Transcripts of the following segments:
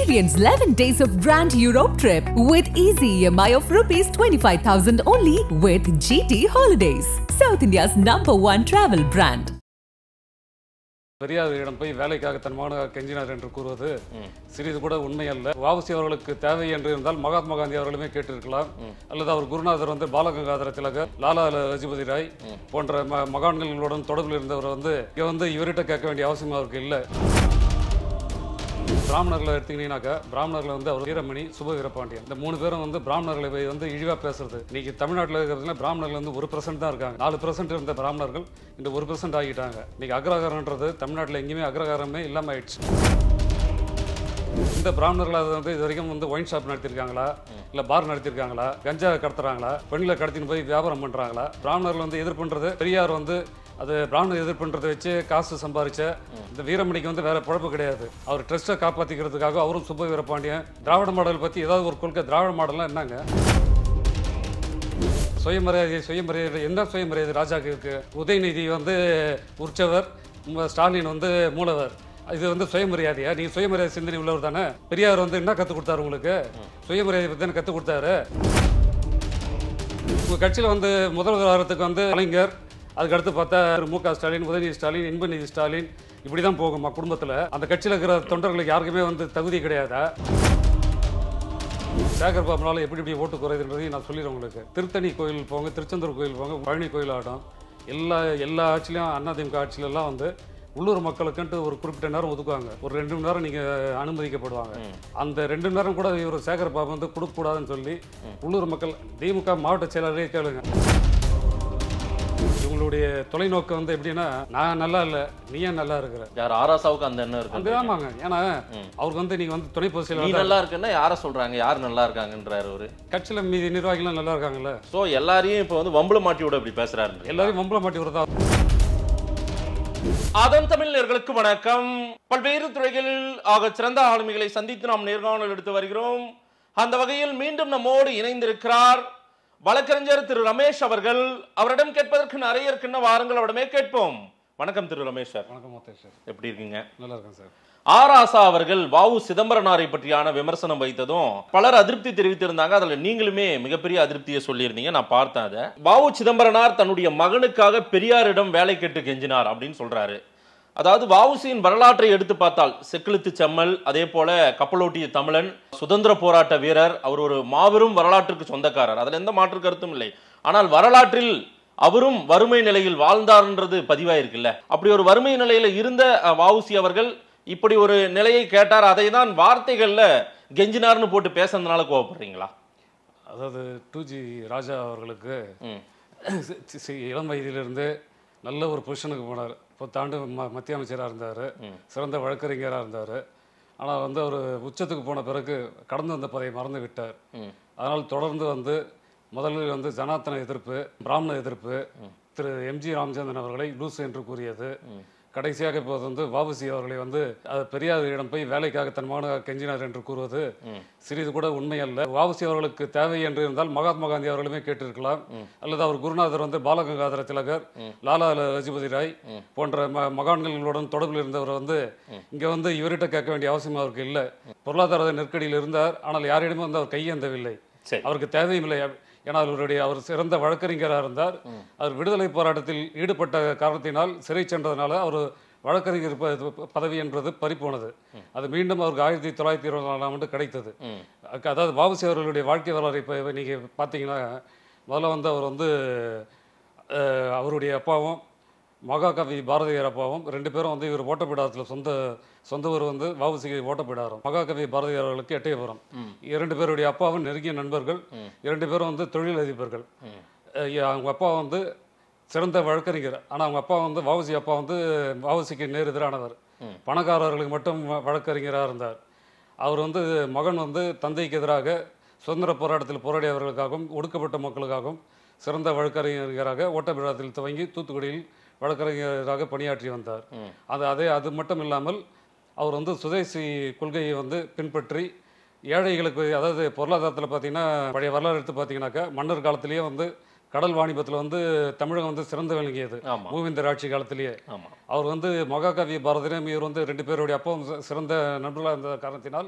Experience 11 days of Grand Europe trip with easy EMI of rupees 25,000 only with GT Holidays, South India's number one travel brand. பெரியாரிடம் போய் வேலைக்காக தன் மகனாக கெஞ்சினார் என்று கூறுவது சிறிது கூட உண்மை அல்ல வாவுசி அவர்களுக்கு தேவை என்று இருந்தால் மகாத்மா காந்தி அவர்களுமே கேட்டிருக்கலாம் அல்லது அவர் குருநாதர் வந்து பாலகங்காதர திலகர் லாலா லஜபதி ராய் போன்ற ம மகான்களுடன் தொடர்பில் இருந்தவர் வந்து இங்க வந்து இவர்கிட்ட கேட்க வேண்டிய அவசியம் அவருக்கு இல்லை பிராமணர்களை எடுத்தீங்கன்னாக்கா பிராமணர்களை வந்து அவர் வீரமணி சுப வீரபாண்டியன் இந்த மூணு பேரும் வந்து பிராமணர்களை போய் வந்து இழிவா பேசுறது இன்னைக்கு தமிழ்நாட்டில் இருக்கிறதுல பிராமணர்கள் வந்து ஒரு பர்சன்ட் தான் இருக்காங்க நாலு பர்சன்ட் இருந்த பிராமணர்கள் இந்த ஒரு பர்சன்ட் ஆகிட்டாங்க இன்னைக்கு அக்ரகாரம்ன்றது தமிழ்நாட்டில் எங்கேயுமே அக்ரகாரமே இல்லாம ஆயிடுச்சு இந்த பிராமணர்கள் அது வந்து இது வரைக்கும் வந்து ஒயின் ஷாப் நடத்திருக்காங்களா இல்ல பார் நடத்திருக்காங்களா கஞ்சா கடத்துறாங்களா பெண்களை கடத்தின்னு போய் வியாபாரம் பண்றாங்களா பிராமணர்கள் வந்து எதிர்ப்புன்றது பெரியார் வந்து அது பிராமணர் எதிர்ப்புன்றதை வச்சு காசு சம்பாரிச்ச இந்த வீரமணிக்கு வந்து வேற பொழப்பு கிடையாது அவர் ட்ரஸ்ட்டை காப்பாத்திக்கிறதுக்காக அவரும் சுப்ப வீரபாண்டியன் திராவிட மாடல் பத்தி ஏதாவது ஒரு கொள்கை திராவிட மாடல்லாம் என்னங்க சுயமரியாதை சுயமரியாதை என்ன சுயமரியாதை ராஜாக்கு இருக்கு உதயநிதி வந்து உற்சவர் ம- ஸ்டாலின் வந்து மூலவர் இது வந்து சுயமரியாதையா நீங்க சுயமரியாதை சிந்தனை உள்ளவர் தானே பெரியார் வந்து என்ன கற்றுக் கொடுத்தாரு உங்களுக்கு சுயமரியாதை பற்றி தானே கற்றுக் கொடுத்தாரு உங்க கட்சியில் வந்து முதல்வர் வாரத்துக்கு வந்து கலைஞர் அதுக்கு அடுத்து பார்த்தா திரு மு க ஸ்டாலின் உதயநிதி ஸ்டாலின் இன்பநிதி ஸ்டாலின் இப்படி தான் போகுமா குடும்பத்தில் அந்த கட்சியில் இருக்கிற தொண்டர்களுக்கு யாருக்குமே வந்து தகுதி கிடையாதா சேகர் பாபுனால எப்படி எப்படி ஓட்டு குறையுதுன்றதையும் நான் சொல்லிடுறேன் உங்களுக்கு திருத்தணி கோயில் போங்க திருச்செந்தூர் கோயில் போங்க பழனி கோயில் ஆட்டம் எல்லா எல்லா ஆட்சிலையும் அதிமுக ஆட்சியிலலாம் வந்து உள்ளூர் மக்களுக்குன்ட்டு ஒரு குறிப்பிட்ட நேரம் ஒதுக்குவாங்க ஒரு ரெண்டு மணி நேரம் நீங்கள் அனுமதிக்கப்படுவாங்க அந்த ரெண்டு மணி நேரம் கூட இவர் சேகர் பாபு வந்து கொடுக்கக்கூடாதுன்னு சொல்லி உள்ளூர் மக்கள் திமுக மாவட்ட செயலாளரே கேளுங்க இவங்களுடைய தொலைநோக்கு வந்து எப்படின்னா நான் நல்லா இல்லை நீ ஏன் நல்லா இருக்கிற யார் ஆராசாவுக்கு அந்த எண்ணம் அந்த இருக்கு ஆமாங்க ஏன்னா அவருக்கு வந்து நீங்க வந்து துணை பொதுச் நீ செயலாளர் நல்லா இருக்குன்னா யார சொல்றாங்க யார் நல்லா இருக்காங்கன்றாரு அவரு கட்சியில மீதி நிர்வாகிகள் நல்லா இருக்காங்கல்ல சோ எல்லாரையும் இப்போ வந்து வம்புல மாட்டி விட இப்படி பேசுறாரு எல்லாரையும் மம்பளம் மாட்டி விடுறதா அதன் தமிழர்களுக்கு வணக்கம் பல்வேறு துறைகளில் ஆக சிறந்த ஆளுமைகளை சந்தித்து நாம் நேர்காணல் எடுத்து வருகிறோம் அந்த வகையில் மீண்டும் நம்மோடு இணைந்திருக்கிறார் வழக்கறிஞர் திரு ரமேஷ் அவர்கள் அவரிடம் கேட்பதற்கு நிறைய இருக்கின்ற வாருங்கள் அவரிடமே கேட்போம் வணக்கம் திரு ரமேஷ் சார் வணக்கம் மோத்தேஷ் சார் எப்படி இருக்கீங்க நல்லா இருக்கேன் சார் ஆராசா அவர்கள் வாவு சிதம்பரனாரை பற்றியான விமர்சனம் வைத்ததும் பலர் அதிருப்தி தெரிவித்திருந்தாங்க அதுல நீங்களுமே மிகப்பெரிய அதிருப்தியை சொல்லியிருந்தீங்க நான் பார்த்தேன் அதை வாவு சிதம்பரனார் தன்னுடைய மகனுக்காக பெரியாரிடம் வேலை கேட்டு கெஞ்சினார் அப்படின்னு சொல்றாரு அதாவது வாவுசியின் வரலாற்றை எடுத்து பார்த்தால் செக்கிழுத்து செம்மல் அதே போல கப்பலோட்டிய தமிழன் சுதந்திர போராட்ட வீரர் அவர் ஒரு மாபெரும் வரலாற்றுக்கு சொந்தக்காரர் அதுல எந்த மாற்று கருத்தும் இல்லை ஆனால் வரலாற்றில் அவரும் வறுமை நிலையில் வாழ்ந்தார்ன்றது பதிவாயிருக்குல்ல அப்படி ஒரு வறுமை நிலையில இருந்த அஹ், வஉசி அவர்கள் இப்படி ஒரு நிலையை கேட்டார் அதை தான் வார்த்தைகள்ல கெஞ்சினார்னு போட்டு பேசுனதுனால கோவப்படுறீங்களா அதாவது டூ ஜி ராஜா அவர்களுக்கு ம். சி- சி- இளம் வயதிலிருந்து நல்ல ஒரு பொசிஷனுக்கு போனார் பத்தாண்டு ம மத்திய அமைச்சராக இருந்தார் சிறந்த வழக்கறிஞராக இருந்தார் ஆனால் வந்து அவர் உச்சத்துக்கு போன பிறகு கடந்து வந்த பதையை மறந்து விட்டார் ம். அதனால் தொடர்ந்து வந்து முதலில் வந்து ஜனாத்தன எதிர்ப்பு பிராமண எதிர்ப்பு திரு எம்ஜி ராமச்சந்திரன் அவர்களை லூஸ் என்று கூறியது கடைசியாக இப்போது வந்து வாவுசி அவர்களை வந்து அது பெரியாரிடம் போய் வேலைக்காக தன் மகனாக கெஞ்சினார் என்று கூறுவது சிறிது கூட உண்மை அல்ல வாவுசி அவர்களுக்கு தேவை என்று இருந்தால் மகாத்மா காந்தி அவர்களுமே கேட்டிருக்கலாம் அல்லது அவர் குருநாதர் வந்து பாலகங்காதர திலகர் லாலா லஜபதி ராய் போன்ற ம மகான்களுடன் தொடர்பில் இருந்தவர் வந்து இங்க வந்து இவர்கிட்ட கேட்க வேண்டிய அவசியம் அவருக்கு இல்லை பொருளாதார நெருக்கடியில் இருந்தார் ஆனால் யாரிடமும் வந்து அவர் கையேந்தவில்லை சரி அவருக்கு தேவையும் இல்லை ஏன்னா அவருடைய அவர் சிறந்த வழக்கறிஞராக இருந்தார் அவர் விடுதலை போராட்டத்தில் ஈடுபட்ட காரணத்தினால் சிறை சென்றதுனால அவர் வழக்கறிஞர் ப- பதவி என்பது பறிப்போனது அது மீண்டும் அவருக்கு ஆயிரத்தி தொள்ளாயிரத்தி இருபத்தி நாலாம் ஆண்டு கிடைத்தது ம். அக்க- அதாவது வாவுசி அவர்களுடைய வாழ்க்கை வரலாறு இப்போ நீங்கள் பார்த்தீங்கன்னா முதல்ல வந்து அவர் வந்து அஹ், அவருடைய அப்பாவும் மகாகவி பாரதியார் அப்பாவும் ரெண்டு பேரும் வந்து இவர் ஓட்டப்பிடாரத்தில் சொந்த சொந்த ஊர் வந்து வவுசிக்கு ஓட்டப்பிடாரம் மகாகவி பாரதியார் அவர்களுக்கு எட்டயபுரம் இரண்டு பேருடைய அப்பாவும் நெருங்கிய நண்பர்கள் இரண்டு பேரும் வந்து தொழிலதிபர்கள் அஹ் அவங்க அப்பா வந்து சிறந்த வழக்கறிஞர் ஆனால் அவங்க அப்பா வந்து வவுசி அப்பா வந்து வவுசிக்கு நேர் எதிரானவர் பணக்காரர்களுக்கு மட்டும் வ- வழக்கறிஞராக இருந்தார் அவர் வந்து மகன் வந்து தந்தைக்கு எதிராக சுதந்திர போராட்டத்தில் போராடியவர்களுக்காகவும் ஒடுக்கப்பட்ட மக்களுக்காகவும் சிறந்த வழக்கறிஞராக ஓட்டப்பிடாரத்தில் துவங்கி தூத்துக்குடியில் வழக்கறிஞராக பணியாற்றி வந்தார் அது அதே அது மட்டும் இல்லாமல் அவர் வந்து சுதேசி கொள்கையை வந்து பின்பற்றி ஏழைகளுக்கு அதாவது பொருளாதாரத்தில் பார்த்தீங்கன்னா பழைய வரலாறு எடுத்து பார்த்தீங்கன்னாக்கா மன்னர் காலத்திலேயே வந்து கடல் வாணிபத்தில் வந்து தமிழகம் வந்து சிறந்து விளங்கியது ஆமா. மூவேந்தர் ஆட்சி காலத்திலேயே ஆமா அவர் வந்து மகாகவி பாரதியம் இவர் வந்து ரெண்டு பேருடைய அப்பாவும் சி- சிறந்த நண்பர்களாக இருந்த காரணத்தினால்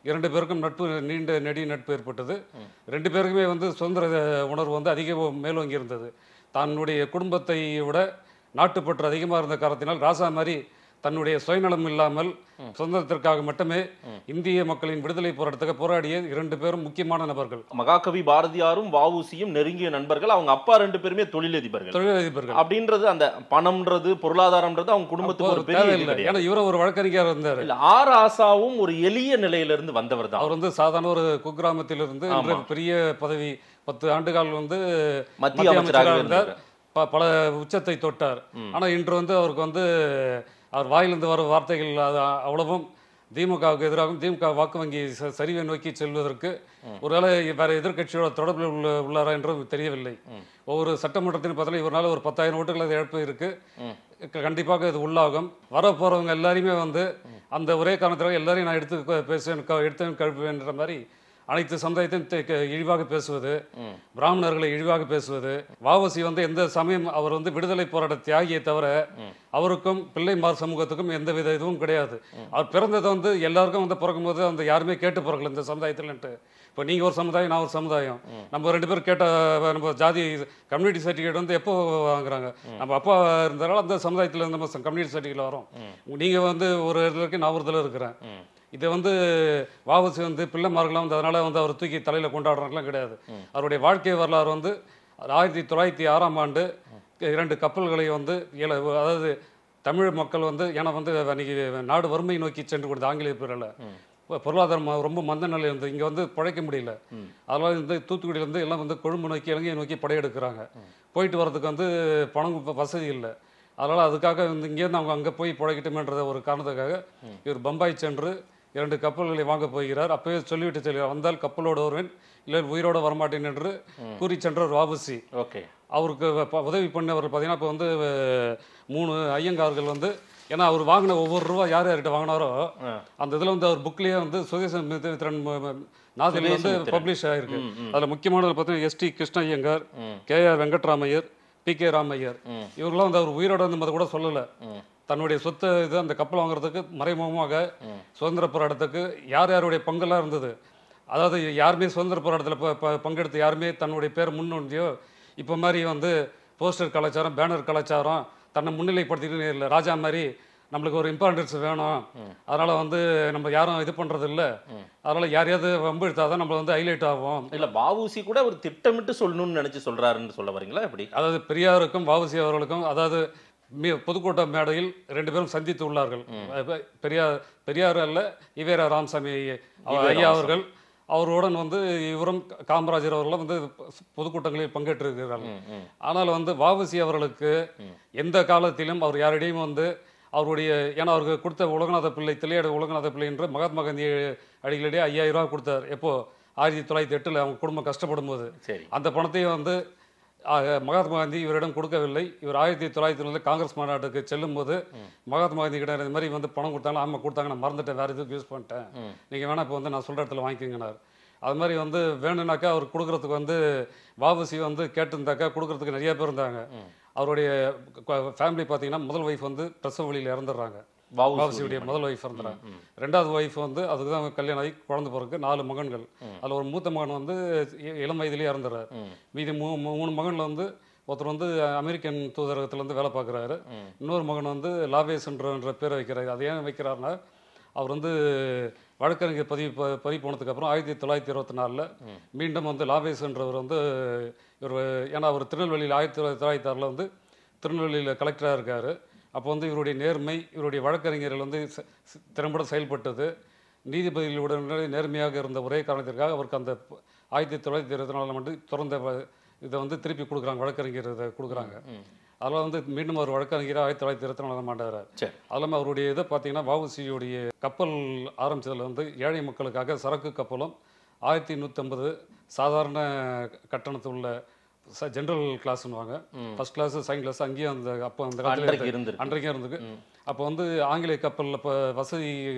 இரண்டு பேருக்கும் நட்பு நீண்ட நெடிய நட்பு ஏற்பட்டது ரெண்டு பேருக்குமே வந்து சுதந்திர உணர்வு வந்து அதிக மேலோங்கி இருந்தது தன்னுடைய குடும்பத்தை விட நாட்டுப்பற்று அதிகமாக இருந்த காரணத்தினால் ராசா மாதிரி தன்னுடைய சுயநலம் இல்லாமல் சுதந்திரத்திற்காக மட்டுமே இந்திய மக்களின் விடுதலை போராட்டத்துக்கு போராடிய இரண்டு பேரும் முக்கியமான நபர்கள் மகாகவி பாரதியாரும் வஉசியும் நெருங்கிய நண்பர்கள் அவங்க அப்பா ரெண்டு பேருமே தொழிலதிபர்கள் தொழிலதிபர்கள் அப்படின்றது அந்த பணம்ன்றது பொருளாதாரம்ன்றது அவங்க குடும்பத்துக்கு ஒரு ஒரு பெரிய இது தேவையில்லை கிடையாது. ஏன்னா இவரும் ஒரு வழக்கறிஞர் இருந்தார் இல்ல ஆர் ஆசாவும் ஒரு எளிய நிலையிலிருந்து வந்தவர் தான் அவர் வந்து சாதாரண ஒரு குக்கிராமத்திலிருந்து இன்று ஆமா. பெரிய பதவி பத்து ஆண்டுகால் வந்து மத்திய அமைச்சராக இருந்தார் இருந்தார் ப- பல உச்சத்தை தொட்டார் ஆனா இன்று வந்து அவருக்கு வந்து அவர் வாயிலிருந்து வர வார்த்தைகள் அது அவ்வளவும் திமுகவுக்கு எதிராகவும் திமுக வாக்கு வங்கி ச- சரிவை நோக்கி செல்வதற்கு ஒருவேளை வேற எதிர்க்கட்சியோட தொடர்பில் உள்ள உள்ளாரா என்றும் தெரியவில்லை ஒவ்வொரு சட்டமன்றத்தின் பதில் இவரால் ஒரு பத்தாயிரம் ஓட்டுகள் இழப்பு இருக்கு க- கண்டிப்பாக இது உள்ளாகும் வர போறவங்க எல்லாரையுமே வந்து அந்த ஒரே காரணத்திற்காக எல்லாரையும் நான் எடுத்து க- பேசுவேன் க- எடுத்து கழுப்புவேன்ற மாதிரி அனைத்து சமுதாயத்தையும் தெ- க- இழிவாக பேசுவது பிராமணர்களை இழிவாக பேசுவது வாவசி வந்து எந்த சமயம் அவர் வந்து விடுதலை போராட்ட தியாகியை தவிர அவருக்கும் பிள்ளைமார் சமூகத்துக்கும் எந்த வித இதுவும் கிடையாது அவர் பிறந்தது வந்து எல்லாருக்கும் வந்து பிறக்கும்போது அந்த யாருமே கேட்டு பிறக்கல இந்த சமுதாயத்தில்ன்ட்டு இப்போ நீங்கள் ஒரு சமுதாயம் நான் ஒரு சமுதாயம் நம்ம ரெண்டு பேரும் கேட்ட நம்ம ஜாதி கம்யூனிட்டி சர்டிஃபிகேட் வந்து எப்போ வாங்குறாங்க நம்ம அப்பா இருந்தாலும் அந்த சமுதாயத்தில் நம்ம கம்யூனிட்டி சர்டிஃபிகேட் வரும் நீங்கள் வந்து ஒரு இதில் இருக்கு நான் ஒரு இதில் இருக்கிறேன் இது வந்து வாவசி வந்து பிள்ளைமார்கள்லாம் வந்து அதனால வந்து அவர் தூக்கி தலையில் கொண்டாடுறாங்கலாம் கிடையாது அவருடைய வாழ்க்கை வரலாறு வந்து ஆயிரத்தி தொள்ளாயிரத்தி ஆறாம் ஆண்டு இரண்டு கப்பல்களை வந்து இல- அதாவது தமிழ் மக்கள் வந்து ஏன்னா வந்து அன்னைக்கு நாடு வறுமை நோக்கி சென்று கொடுத்த ஆங்கிலேய பேரில் பொருளாதாரம் ம- ரொம்ப மந்த நிலை இருந்தது இங்கே வந்து பிழைக்க முடியல அதனால வந்து தூத்துக்குடியிலேருந்து எல்லாம் வந்து கொழும்பு நோக்கி இலங்கையை நோக்கி படையெடுக்கிறாங்க போயிட்டு வர்றதுக்கு வந்து பணம் வ- வசதி இல்லை அதனால் அதுக்காக வந்து இங்கேருந்து அவங்க அங்கே போய் பிழைக்கட்டுமேன்றத ஒரு காரணத்துக்காக இவர் பம்பாய் சென்று இரண்டு கப்பல்களை வாங்க போகிறார் அப்பவே சொல்லிவிட்டு செல்கிறார் வந்தால் கப்பலோடு வருவேன் இல்லை உயிரோடு வரமாட்டேன் என்று கூறி சென்றவர் வாபுசி ஓகே அவருக்கு ப- உதவி பண்ணவர் பார்த்தீங்கன்னா இப்போ வந்து அஹ், மூணு ஐயங்கார்கள் வந்து ஏன்னா அவர் வாங்கின ஒவ்வொரு ரூபா யார் யார்கிட்ட வாங்கினாரோ அந்த இதில் வந்து அவர் புக்லேயே வந்து சுதேச மித்திரன் நாதில் வந்து சுதேசமித்திரன். பப்ளிஷ் ஆயிருக்கு அதில் முக்கியமானது பார்த்தீங்கன்னா S D Krishna Iyengar K R Venkataramaiyar P K Ramaiyar இவரெல்லாம் வந்து அவர் உயிரோட இருந்தது கூட சொல்லலை தன்னுடைய சொத்து இது அந்த கப்பல் வாங்குறதுக்கு மறைமுகமாக சுதந்திர போராட்டத்துக்கு யார் யாருடைய பங்கெல்லாம் இருந்தது அதாவது யாருமே சுதந்திர போராட்டத்தில் ப- ப- பங்கெடுத்து யாருமே தன்னுடைய பேர் முன்னோண்டியோ இப்போ மாதிரி வந்து போஸ்டர் கலாச்சாரம் பேனர் கலாச்சாரம் தன்னை முன்னிலைப்படுத்திட்டு இல்லை ராஜா மாதிரி நம்மளுக்கு ஒரு இம்பார்ட்டன்ஸ் வேணும் அதனால வந்து நம்ம யாரும் இது பண்றது இல்ல அதனால யாரையாவது வம்பு இழுத்தாதான் நம்ம வந்து ஹைலைட் ஆகும் இல்ல வஉசி கூட ஒரு திட்டமிட்டு சொல்லணும்னு நினைச்சு சொல்றாருன்னு சொல்ல வரீங்களா எப்படி அதாவது பெரியாருக்கும் வாவுசி அவர்களுக்கும் அதாவது மி- பொதுக்கூட்ட மேடையில் ரெண்டு பேரும் சந்தித்து உள்ளார்கள் அப்ப பெரியார் பெரியார் அல்ல ஈவேரா ராமசாமி அவ- ஐயா அவர்கள் அவருடன் வந்து இவரும் காமராஜர் அவர்களும் வந்து பொதுக்கூட்டங்களில் பங்கேற்றிருக்கிறார்கள் ஆனால் வந்து வாவுசி அவர்களுக்கு எந்த காலத்திலும் அவர் யாரிடையும் வந்து அவருடைய ஏன்னா அவருக்கு கொடுத்த உலகநாத பிள்ளை தில்லையாடு உலகநாத பிள்ளை என்று மகாத்மா காந்தி அடிகளிடையே ஐயாயிரம் ரூபாய் கொடுத்தார் எப்போ ஆயிரத்தி தொள்ளாயிரத்தி எட்டில் அவங்க குடும்பம் கஷ்டப்படும் போது சரி அந்த பணத்தையும் வந்து ஆக, மகாத்மா காந்தி இவரிடம் கொடுக்கவில்லை இவர் ஆயிரத்தி தொள்ளாயிரத்தி தொண்ணூறு காங்கிரஸ் மாநாட்டுக்கு செல்லும்போது மகாத்மா காந்தி கிட்ட இந்த மாதிரி வந்து பணம் கொடுத்தாங்க ஆமாம் கொடுத்தாங்க நான் மறந்துட்டேன் வேறு எதுக்கு யூஸ் பண்ணிட்டேன் நீங்கள் வேணா இப்போ வந்து நான் சொல்கிற இடத்துல வாங்கிக்கோங்கனார் அது மாதிரி வந்து வேணும்னாக்கா அவர் கொடுக்கறதுக்கு வந்து வாபசி வந்து கேட்டிருந்தாக்கா கொடுக்கறதுக்கு நிறைய பேர் இருந்தாங்க அவருடைய ஃபேமிலி பார்த்தீங்கன்னா முதல் ஒய்ஃப் வந்து பிரசவ வழியில் இறந்துடுறாங்க வஉசி வாபசியுடைய முதல் ஒய்ஃப் இருந்தாங்க ரெண்டாவது ஒய்ஃப் வந்து அதுக்கு தான் கல்யாணம் ஆகி குழந்தை பிறகு நாலு மகன்கள் அதில் ஒரு மூத்த மகன் வந்து இ- இளம் வயதிலேயே இறந்துறாரு மீதி மூ மூ- மூணு மகன்ல வந்து ஒருத்தர் வந்து அமெரிக்கன் தூதரகத்துல இருந்து வேலை பார்க்குறாரு இன்னொரு மகன் வந்து லாவேஸ்ன்ற பேரை வைக்கிறாரு அது ஏன் வைக்கிறாருன்னா அவர் வந்து வழக்கறிஞர் பதிவு ப- பதிவு போனதுக்கு அப்புறம் ஆயிரத்தி தொள்ளாயிரத்தி இருபத்தி நாலில் மீண்டும் வந்து லாவேஸ்ன்றவர் வந்து இவர் ஏன்னா அவர் திருநெல்வேலியில் ஆயிரத்தி தொள்ளாயிரத்தி தொள்ளாயிரத்தி ஆறில் வந்து திருநெல்வேலியில் கலெக்டராக இருக்கார் அப்போ வந்து இவருடைய நேர்மை இவருடைய வழக்கறிஞர்கள் வந்து ச- ச- திறம்பட செயல்பட்டது நீதிபதிகளுடன் நேர்மையாக இருந்த ஒரே காரணத்திற்காக அவருக்கு அந்த ப- ஆயிரத்தி தொள்ளாயிரத்தி இருபத்தி நாலாம் ஆண்டு திறந்த வ- இதை வந்து திருப்பி கொடுக்குறாங்க வழக்கறிஞர் இதை கொடுக்குறாங்க அதெல்லாம் வந்து மீண்டும் அவர் வழக்கறிஞர் ஆயிரத்தி தொள்ளாயிரத்தி இருபத்தி நாலாம் ஆண்டார் சரி அது இல்லாமல் அவருடைய இதை பார்த்தீங்கன்னா வஉசியுடைய கப்பல் ஆரம்பிச்சதுல வந்து ஏழை மக்களுக்காக சரக்கு கப்பலும் ஆயிரத்தி நூற்றம்பது சாதாரண கட்டணத்தில் உள்ள ஜென்ரல் கிளாஸ்னுவாங்க ஃபர்ஸ்ட் கிளாஸ் செகண்ட் கிளாஸ் அங்கேயும் அந்த அப்போ அந்த அன்றைக்கு காலத்தில் இருந்திருக்கு அன்றைக்கும் இருந்தது அப்போ வந்து ஆங்கிலேய கப்பலில் இப்போ வசதி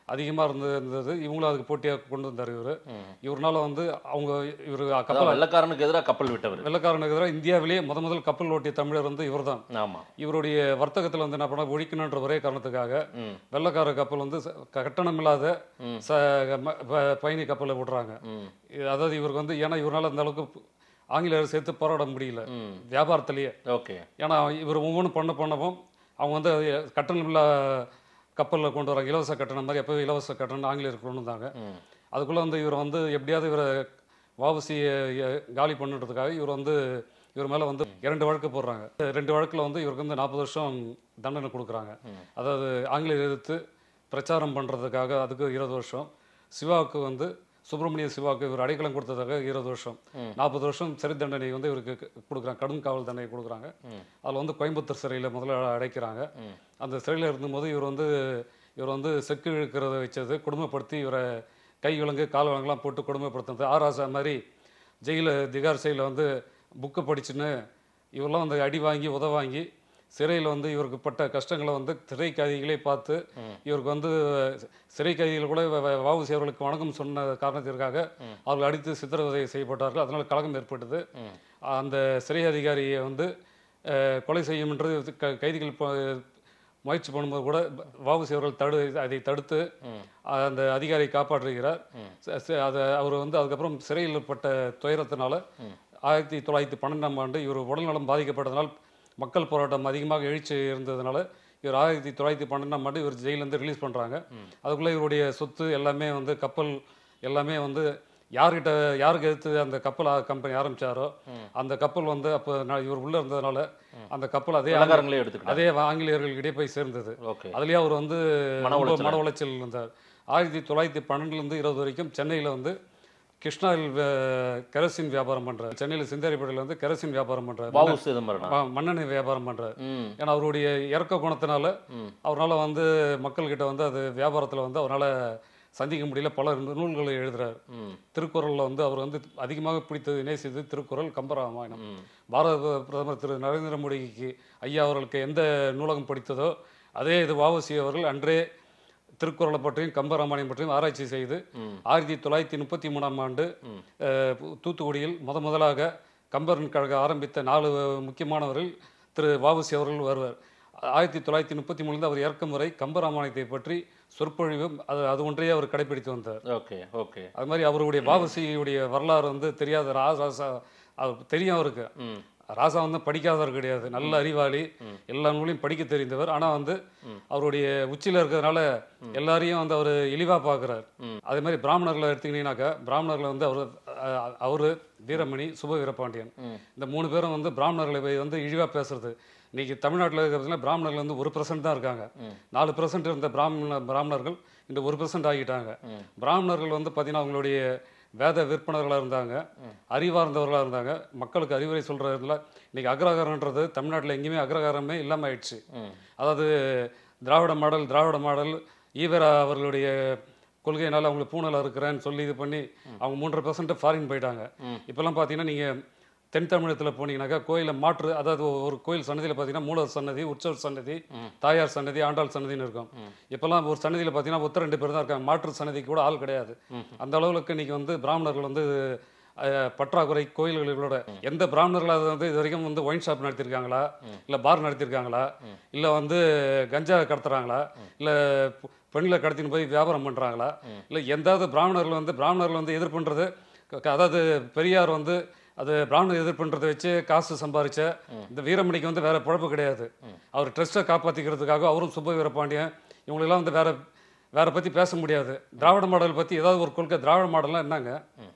அதிகமாக இருந்து இருந்தது இவங்களும் அதுக்கு போட்டியாக கொண்டு வந்தார் இவர் இவர்னால வந்து அவங்க இவர் அதான் கப்பல் வெள்ளக்காரனுக்கு எதிராக கப்பல் விட்டவர் வெள்ளக்காரனுக்கு எதிராக இந்தியாவிலேயே முத முதல் கப்பல் ஓட்டிய தமிழர் வந்து இவர்தான் ஆமா இவருடைய வர்த்தகத்தில் வந்து என்ன பண்ண ஒழிக்கணுன்ற ஒரே காரணத்துக்காக ம் வெள்ளக்கார கப்பல் வந்து ச- கட்டணம் இல்லாத ம். ச ம- ப- பயணி கப்பலை விடுறாங்க ம் இது- அதாவது இவருக்கு வந்து ஏன்னா இவரால் அந்த அளவுக்கு ஆங்கிலேயர் சேர்த்து போராட முடியல ம் வியாபாரத்திலேயே ஓகே ஏன்னா இவர் ஒவ்வொன்றும் பண்ண பண்ணவும் அவங்க வந்து அது கட்டணம் இல்லா கப்பலில் கொண்டு வராங்க இலவச கட்டணம் மாதிரி எப்போ இலவச கட்டணம் ஆங்கிலேயர் கொண்டு வந்தாங்க ம் அதுக்குள்ளே வந்து இவர் வந்து எப்படியாவது இவரை வாபசியை காலி பண்ணுறதுக்காக இவர் வந்து இவர் மேலே வந்து இரண்டு வழக்கு போடுறாங்க ரெண்டு வழக்கில் வந்து இவருக்கு வந்து நாற்பது வருஷம் தண்டனை கொடுக்குறாங்க அதாவது ஆங்கிலேயர் எதிர்த்து பிரச்சாரம் பண்ணுறதுக்காக அதுக்கு இருபது வருஷம் சிவாவுக்கு வந்து சுப்பிரமணிய சிவாவுக்கு இவர் அடைக்கலம் கொடுத்ததாக இருபது வருஷம் நாற்பது வருஷம் சிறை தண்டனை வந்து இவருக்கு க- கொடுக்குறாங்க கடும் காவல் தண்டனை கொடுக்குறாங்க அதில் வந்து கோயம்புத்தூர் சிறையில் முதல்ல அடைக்கிறாங்க அந்த சிறையில் இருந்தபோது இவர் வந்து இவர் வந்து செக்கு இழுக்கிறத வச்சது கொடுமைப்படுத்தி இவரை கை விலங்கு கால் விலங்குலாம் போட்டு கொடுமைப்படுத்துறது ஆராசா மாதிரி ஜெயில திகார் செயலில் வந்து புக்கு படிச்சுன்னு இவரெல்லாம் வந்து அடி வாங்கி உத வாங்கி சிறையில் வந்து இவருக்கு பட்ட கஷ்டங்களை வந்து சிறை கைதிகளே பார்த்து இவருக்கு வந்து சிறை கைதிகள் கூட வாவுசி அவர்களுக்கு வணக்கம் சொன்ன காரணத்திற்காக அவர்கள் அடித்து சித்திரவதை செய்யப்பட்டார்கள் அதனால் கலகம் ஏற்பட்டது அந்த சிறை அதிகாரியை வந்து அஹ், கொலை செய்யும் என்று க- கைதிகள் ப- முயற்சி பண்ணும்போது கூட வாவுசி அவர்கள் தடு அதை தடுத்து அந்த அதிகாரியை காப்பாற்றுகிறார் ச- ச- அதை அவர் வந்து அதுக்கப்புறம் சிறையில் பட்ட துயரத்தினால ஆயிரத்தி தொள்ளாயிரத்தி பன்னெண்டாம் ஆண்டு இவர் உடல்நலம் பாதிக்கப்பட்டதனால் மக்கள் போராட்டம் அதிகமாக எழுச்சி இருந்ததுனால இவர் ஆயிரத்தி தொள்ளாயிரத்தி பன்னெண்டாம் ஆண்டு இவர் ஜெயிலேருந்து ரிலீஸ் பண்ணுறாங்க அதுக்குள்ளே இவருடைய சொத்து எல்லாமே வந்து கப்பல் எல்லாமே வந்து யார்கிட்ட யாருக்கு எடுத்து அந்த கப்பல் கம்பெனி ஆரம்பிச்சாரோ அந்த கப்பல் வந்து அப்போ இவர் உள்ள இருந்ததுனால அந்த கப்பல் அதே வெள்ளக்காரங்களே எடுத்துக்கிட்டாங்க அதே ஆங்கிலேயர்களுக்கிட்டே போய் சேர்ந்தது ஓகே அதுலயே அவர் வந்து மன ரொம்ப உளைச்சல். மன உளைச்சல் இருந்தார் ஆயிரத்தி தொள்ளாயிரத்தி பன்னெண்டுலேருந்து இருபது வரைக்கும் சென்னையில் வந்து கிருஷ்ணாவில் வே- கெரசின் வியாபாரம் பண்றார் சென்னையில் சிந்தாரிப்பேட்டையில் வந்து கெரசின் வியாபாரம் பண்றார் வாவு சிதம்பரம் ம- மண்ணெண்ணெய் வியாபாரம் பண்றார் ம் ஏன்னா அவருடைய இறக்க குணத்தினால அவரால் வந்து மக்கள்கிட்ட வந்து அது வியாபாரத்தில் வந்து அவரால் சந்திக்க முடியல பல நூல்களை எழுதுறார் ம் திருக்குறளில் வந்து அவர் வந்து அதிகமாக பிடித்தது நேசித்தது திருக்குறள் கம்பராமாயணம் பாரத பிரதமர் திரு நரேந்திர மோடிக்கு ஐயா அவர்களுக்கு எந்த நூலகம் படித்ததோ அதே இது வாவசி அவர்கள் அன்றே திருக்குறளை பற்றியும் கம்பராமாயணம் பற்றியும் ஆராய்ச்சி செய்து ஆயிரத்தி தொள்ளாயிரத்தி முப்பத்தி மூணாம் ஆண்டு அஹ், தூத்துக்குடியில் முத முதலாக கம்பரன் கழகம் ஆரம்பித்த நாலு முக்கியமானவர்கள் திரு வாவுசி அவர்கள் வருவார் ஆயிரத்தி தொள்ளாயிரத்தி முப்பத்தி மூணுல அவர் இறக்கும் வரை கம்பராமாயணத்தை பற்றி சொற்பொழிவு அது அது ஒன்றையே அவர் கடைபிடித்து வந்தார் ஓகே ஓகே அது மாதிரி அவருடைய பாபசியுடைய வரலாறு வந்து தெரியாத ரா- ராசா அவர் தெரியும் அவருக்கு ம் ராசா வந்து படிக்காதவர் கிடையாது நல்ல அறிவாளி எல்லா நூலையும் படிக்க தெரிந்தவர் ஆனா வந்து அவருடைய உச்சியில இருக்கிறதுனால எல்லாரையும் வந்து அவர் இழிவா பார்க்குறார் அதே மாதிரி பிராமணர்களை எடுத்துக்கிட்டீங்கன்னாக்கா பிராமணர்களை வந்து அவர் அவரு வீரமணி சுப வீரபாண்டியன் இந்த மூணு பேரும் வந்து பிராமணர்களை போய் வந்து இழிவா பேசுறது இன்னைக்கு தமிழ்நாட்டில் இருக்கிறதுல பிராமணர்கள் வந்து ஒரு பர்சன்ட் தான் இருக்காங்க நாலு பர்சன்ட் இருந்த பிராமண பிராமணர்கள் இந்த ஒரு பர்சன்ட் ஆகிட்டாங்க பிராமணர்கள் வந்து பார்த்தீங்கன்னா அவங்களுடைய வேத விற்பனர்களாக இருந்தாங்க அறிவார்ந்தவர்களாக இருந்தாங்க மக்களுக்கு அறிவுரை சொல்கிறதுல இன்னைக்கு அக்ரகாரன்றது தமிழ்நாட்டில் எங்கேயுமே அக்ரகாரமே இல்லாமல் ஆயிடுச்சு அதாவது திராவிட மாடல் திராவிட மாடல் ஈவரா அவர்களுடைய கொள்கையினால அவங்களை பூனல இருக்கிறேன்னு சொல்லி இது பண்ணி அவங்க மூன்றரை பர்சன்ட் ஃபாரின் போயிட்டாங்க இப்போல்லாம் பார்த்தீங்கன்னா நீங்கள் தென் தமிழகத்தில் போனீங்கன்னாக்கா கோயிலில் மாற்று அதாவது ஒரு கோயில் சன்னதியில் பார்த்தீங்கன்னா மூலவர் சன்னதி உற்சவர் சன்னதி தாயார் சன்னதி ஆண்டாள் சன்னதின்னு இருக்கும் இப்போல்லாம் ஒரு சன்னதியில் பார்த்தீங்கன்னா ஒத்த ரெண்டு பேர் தான் இருக்காங்க மாற்று சன்னதிக்கு கூட ஆள் கிடையாது அந்த அளவுக்கு இன்னைக்கு வந்து பிராமணர்கள் வந்து அஹ், பற்றாக்குறை கோயில்களோட எந்த பிராமணர்களாக வந்து இது வரைக்கும் வந்து ஒயின் ஷாப் நடத்திருக்காங்களா இல்லை பார் நடத்திருக்காங்களா இல்லை வந்து கஞ்சா கடத்துறாங்களா இல்லை பெண்களை கடத்தின்னு போய் வியாபாரம் பண்ணுறாங்களா இல்லை எந்தாவது பிராமணர்கள் வந்து பிராமணர்கள் வந்து எதிர்ப்புன்றது க- க- அதாவது பெரியார் வந்து அது பிராமணர் எதிர்ப்புன்றதை வச்சு காசு சம்பாரிச்ச இந்த வீரமணிக்கு வந்து வேற பொழப்பு கிடையாது அவர் ட்ரஸ்ட்டை காப்பாற்றிக்கிறதுக்காக அவரும் சுப்ப வீரபாண்டியன் இவங்களெல்லாம் வந்து வேற வேற பற்றி பேச முடியாது திராவிட மாடல் பற்றி ஏதாவது ஒரு கொள்கை திராவிட மாடல்லாம் என்னங்க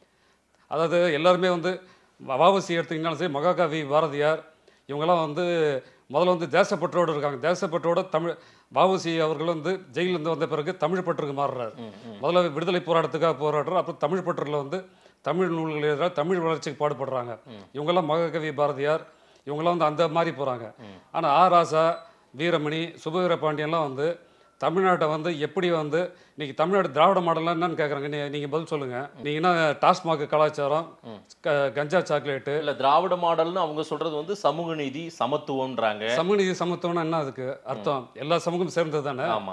அதாவது எல்லாருமே வந்து வாவசி எடுத்தீங்கன்னாலும் சரி மகாகவி பாரதியார் இவங்கெல்லாம் வந்து முதல்ல வந்து தேசப்பற்றோடு இருக்காங்க தேசப்பற்றோட தமிழ் வாவுசி அவர்கள் வந்து ஜெயிலிருந்து வந்த பிறகு தமிழ் பற்றுக்கு மாறுறாரு முதல்ல விடுதலை போராட்டத்துக்காக போராடுறார் அப்புறம் தமிழ் பற்றில் வந்து தமிழ் நூல்கள் எழுதுறாரு தமிழ் வளர்ச்சிக்கு பாடுபடுறாங்க இவங்கெல்லாம் மகாகவி பாரதியார் இவங்கெல்லாம் வந்து அந்த மாதிரி போகிறாங்க ஆனால் ஆ ராசா வீரமணி சுபவீர பாண்டியன்லாம் வந்து தமிழ்நாட்டை வந்து எப்படி வந்து இன்னைக்கு தமிழ்நாடு திராவிட மாடல்லாம் என்னன்னு கேட்குறாங்க நீ நீங்கள் பதில் சொல்லுங்கள் நீங்கள் என்ன டாஸ்மாக் கலாச்சாரம் க- கஞ்சா சாக்லேட்டு இல்ல திராவிட மாடல்னு அவங்க சொல்றது வந்து சமூக நீதி சமத்துவம்ன்றாங்க சமூகநீதி சமத்துவம்னா என்ன அதுக்கு அர்த்தம் எல்லா சமூகம் சேர்ந்தது தானே ஆமா